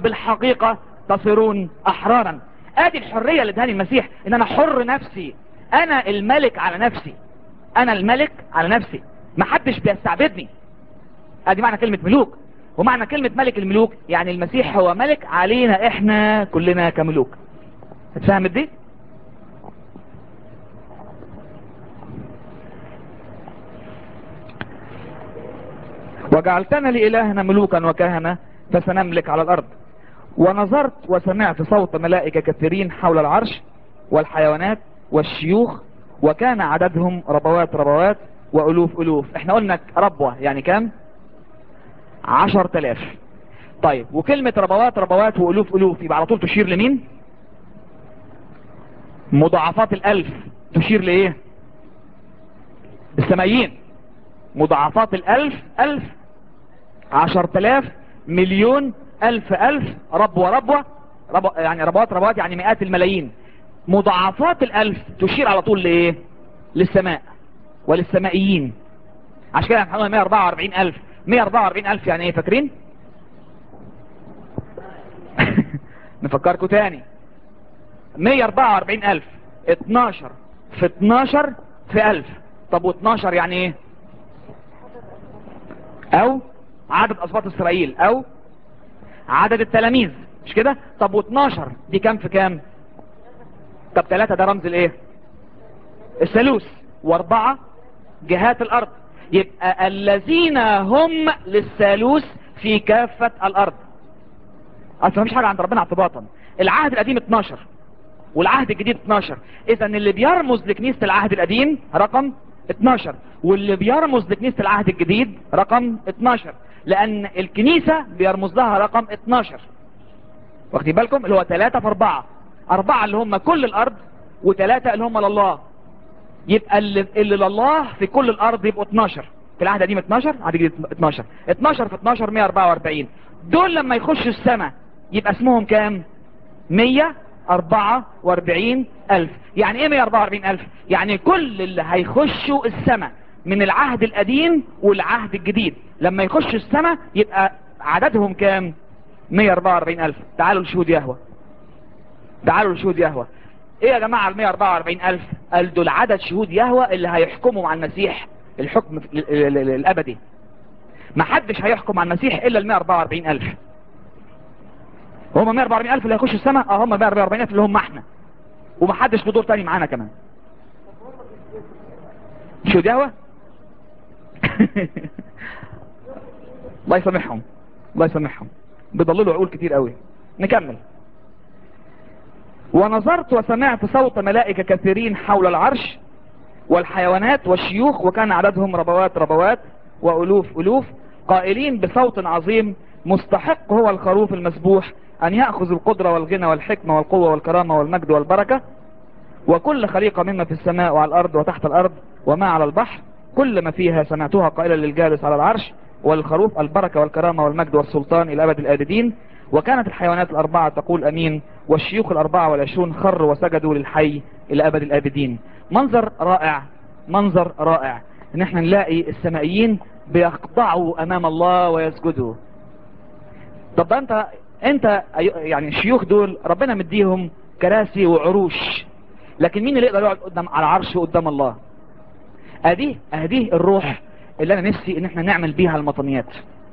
فبالحقيقة تصيرون احرارا ادي الحرية اللي ادهاني المسيح ان انا حر نفسي انا الملك على نفسي انا الملك على نفسي محدش بيستعبدني ادي معنى كلمة ملوك ومعنى كلمة ملك الملوك يعني المسيح هو ملك علينا احنا كلنا كملوك اتفهمت دي وجعلتنا لإلهنا ملوكا وكهنة فسنملك على الأرض ونظرت وسمعت صوت ملائكة كثيرين حول العرش والحيوانات والشيوخ وكان عددهم ربوات ربوات وألوف ألوف احنا قلنا ربوة يعني كام عشر تلاف طيب وكلمة ربوات ربوات وألوف ألوف يبقى على طول تشير لمين مضاعفات الألف تشير لإيه السمايين مضاعفات الألف ألف عشر تلاف مليون ألف ألف ربوة ربوة ربو يعني ربوات ربوات يعني مئات الملايين مضاعفات الألف تشير على طول لإيه للسماء وللسمائيين عشان كده هنحولها 144 ألف 144 ألف يعني ايه فاكرين نفكركم تاني 144 ألف 12 في 12 في ألف طب و12 يعني ايه او عدد أصوات إسرائيل او عدد التلاميذ مش كده طب و12 دي كام في كام طب ثلاثة ده رمز الايه الثالوث واربعة جهات الارض يبقى الذين هم للثالوث في كافة الارض اصلا مفيش حاجة عند ربنا اعتباطا العهد القديم 12 والعهد الجديد 12 اذا اللي بيرمز لكنيسة العهد القديم رقم 12 واللي بيرمز لكنيسة العهد الجديد رقم 12 لان الكنيسة بيرمز لها رقم 12 واخدين بالكم اللي هو 3 في 4 4 اللي هم كل الارض وثلاثة اللي هم لله يبقى اللي, اللي لله في كل الارض يبقوا 12 في العهد القديم 12 العهد الجديد 12 12 في 12 144 دول لما يخشوا السماء يبقى اسمهم كام 144 الف يعني ايه 144 الف يعني كل اللي هيخشوا السماء من العهد القديم والعهد الجديد لما يخشوا السماء يبقى عددهم كام 144 الف تعالوا لشهود يهوه تعالوا لشهود يهوه ايه يا جماعة ال 144 الف قال دول عدد شهود يهوه اللي هيحكموا مع المسيح الحكم الابدي ما حدش هيحكم مع المسيح الا ال 144 الف هم 144 الف اللي هيخشوا السماء اه هم 144 الف اللي هم احنا وما حدش له دور تاني معانا كمان شهود يهوه الله يسامحهم الله يسامحهم بيضللوا عقول كتير قوي نكمل ونظرت وسمعت صوت ملائكة كثيرين حول العرش والحيوانات والشيوخ وكان عددهم ربوات ربوات وألوف ألوف قائلين بصوت عظيم مستحق هو الخروف المسبوح أن يأخذ القدرة والغنى والحكمة والقوة والكرامة والمجد والبركة وكل خليقة مما في السماء وعلى الأرض وتحت الأرض وما على البحر كل ما فيها سمعتها قائلا للجالس على العرش والخروف البركة والكرامة والمجد والسلطان إلى أبد الآبدين وكانت الحيوانات الأربعة تقول أمين والشيوخ الأربعة والعشرون خروا وسجدوا للحي إلى أبد الآبدين منظر رائع منظر رائع ان احنا نلاقي السمائيين بيخضعوا امام الله ويسجدوا طب ده انت انت يعني الشيوخ دول ربنا مديهم كراسي وعروش لكن مين اللي يقدر يقعد قدام على العرش قدام الله ادي ادي الروح اللي انا نفسي ان احنا نعمل بيها المطنيات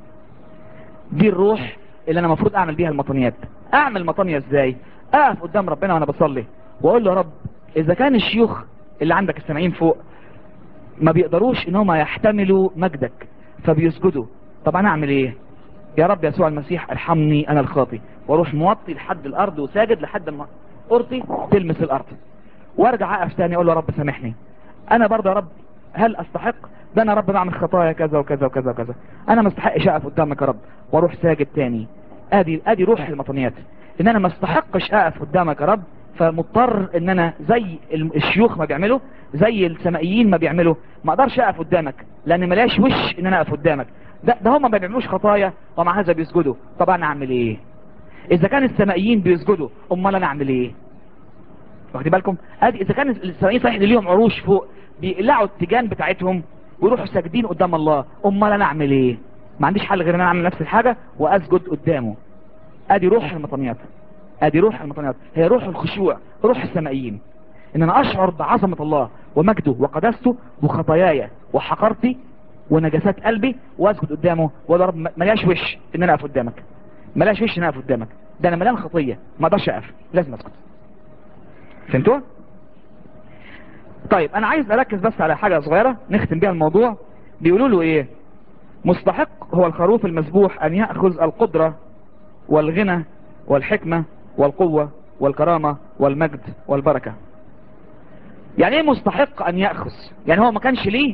دي الروح اللي انا المفروض اعمل بيها المطنيات اعمل مطنية ازاي اقف قدام ربنا وانا بصلي واقول له يا رب اذا كان الشيوخ اللي عندك السامعين فوق ما بيقدروش ان هم يحتملوا مجدك فبيسجدوا طب انا اعمل ايه يا رب يسوع المسيح ارحمني انا الخاطي واروح موطي لحد الارض وساجد لحد ما قرطي تلمس الارض وارجع اقف تاني اقول له يا رب سامحني انا برضه يا رب هل استحق ده انا رب بعمل خطايا كذا وكذا وكذا وكذا انا ما استحقش اقف قدامك يا رب واروح ساجد تاني ادي ادي روح المطنيات ان انا ما استحقش اقف قدامك يا رب فمضطر ان انا زي الشيوخ ما بيعملوا زي السمائيين ما بيعملوا ما اقدرش اقف قدامك لان ملاش وش ان انا اقف قدامك ده, ده هم ما بيعملوش خطايا ومع هذا بيسجدوا طب انا اعمل ايه اذا كان السمائيين بيسجدوا امال انا اعمل ايه واخدين بالكم ادي اذا كان السمائيين صحيح ليهم عروش فوق بيقلعوا التيجان بتاعتهم ويروحوا ساجدين قدام الله امال انا اعمل ايه ما عنديش حل غير ان انا اعمل نفس الحاجه واسجد قدامه ادي روح المطنيات ادي روح المطنيات هي روح الخشوع روح السمائيين ان انا اشعر بعظمة الله ومجده وقداسته وخطاياي وحقرتي ونجاسات قلبي واسجد قدامه ولا رب ملياش وش ان انا اقف قدامك ملياش وش ان انا اقف قدامك ده انا مليان خطية ما اقدرش اقف لازم اسكت فهمتوا طيب انا عايز اركز بس على حاجة صغيرة نختم بيها الموضوع بيقولوا له ايه مستحق هو الخروف المذبوح ان يأخذ القدرة والغنى والحكمة والقوة والكرامة والمجد والبركة يعني ايه مستحق ان يأخذ يعني هو ما كانش ليه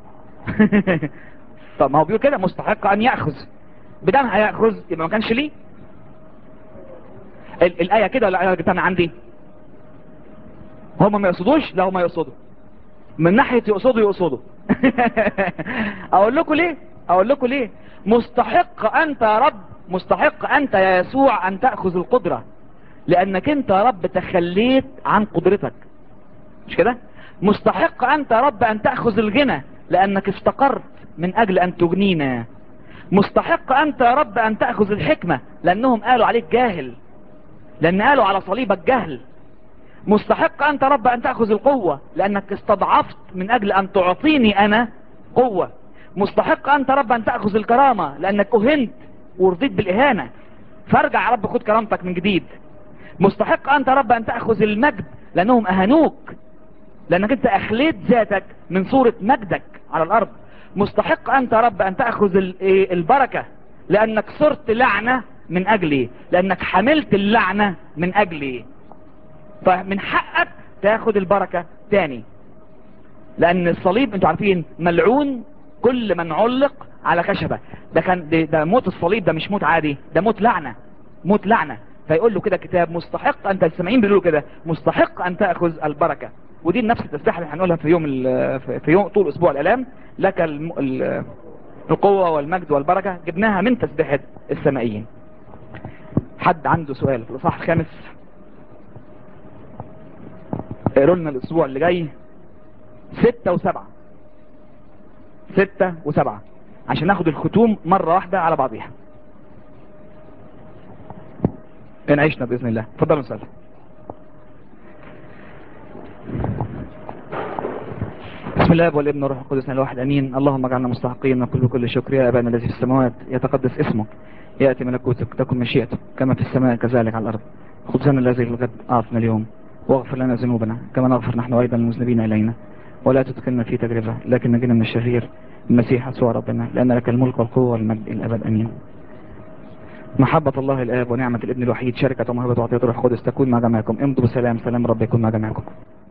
طب ما هو بيقول كده مستحق ان يأخذ بدام هيأخذ يبقى ما كانش ليه ال الآية كده ولا الآية جبتها عندي هم ما يقصدوش لا هم يقصدوا من ناحية يقصدوا يقصدوا اقول لكم ليه اقول لكم ليه مستحق انت يا رب مستحق انت يا يسوع ان تأخذ القدرة لانك انت يا رب تخليت عن قدرتك مش كده مستحق انت يا رب ان تأخذ الغنى لانك افتقرت من اجل ان تغنينا مستحق انت يا رب ان تأخذ الحكمة لانهم قالوا عليك جاهل لان قالوا على صليبك جهل مستحق انت يا رب ان تأخذ القوة لانك استضعفت من اجل ان تعطيني انا قوة مستحق انت يا رب ان تأخذ الكرامة لانك اهنت ورضيت بالاهانة فارجع يا رب خد كرامتك من جديد مستحق انت يا رب ان تأخذ المجد لانهم اهانوك لانك انت اخليت ذاتك من صورة مجدك على الارض مستحق انت يا رب ان تأخذ البركة لانك صرت لعنة من اجلي لانك حملت اللعنة من اجلي فمن حقك تاخد البركة تاني لان الصليب انتوا عارفين ملعون كل من علق على خشبة ده كان ده, ده موت الصليب ده مش موت عادي ده موت لعنة موت لعنة فيقول له كده كتاب مستحق انت السامعين بيقولوا كده مستحق ان تأخذ البركة ودي نفس التسبيحة اللي هنقولها في يوم في يوم طول اسبوع الالام لك القوة والمجد والبركة جبناها من تسبيحة السمائيين حد عنده سؤال في الاصحاح الخامس قالوا لنا الاسبوع اللي جاي ستة وسبعة ستة وسبعة عشان ناخد الختوم مرة واحدة على بعضيها ان عشنا بإذن الله تفضلوا نسأل بسم الله والابن والروح القدس الواحد امين اللهم اجعلنا مستحقين نقول كل شكر يا ابانا الذي في السماوات يتقدس اسمك ياتي ملكوتك تكن مشيئتك كما في السماء كذلك على الارض خبزنا الذي الغد اعطنا اليوم واغفر لنا ذنوبنا كما نغفر نحن ايضا المذنبين الينا ولا تدخلنا في تجربه لكن نجينا من الشرير المسيح يسوع ربنا لان لك الملك والقوه والمجد الابد امين محبة الله الآب ونعمة الابن الوحيد شركة ومهبة وعطية الروح القدس تكون مع جميعكم امضوا بسلام سلام رب يكون مع جميعكم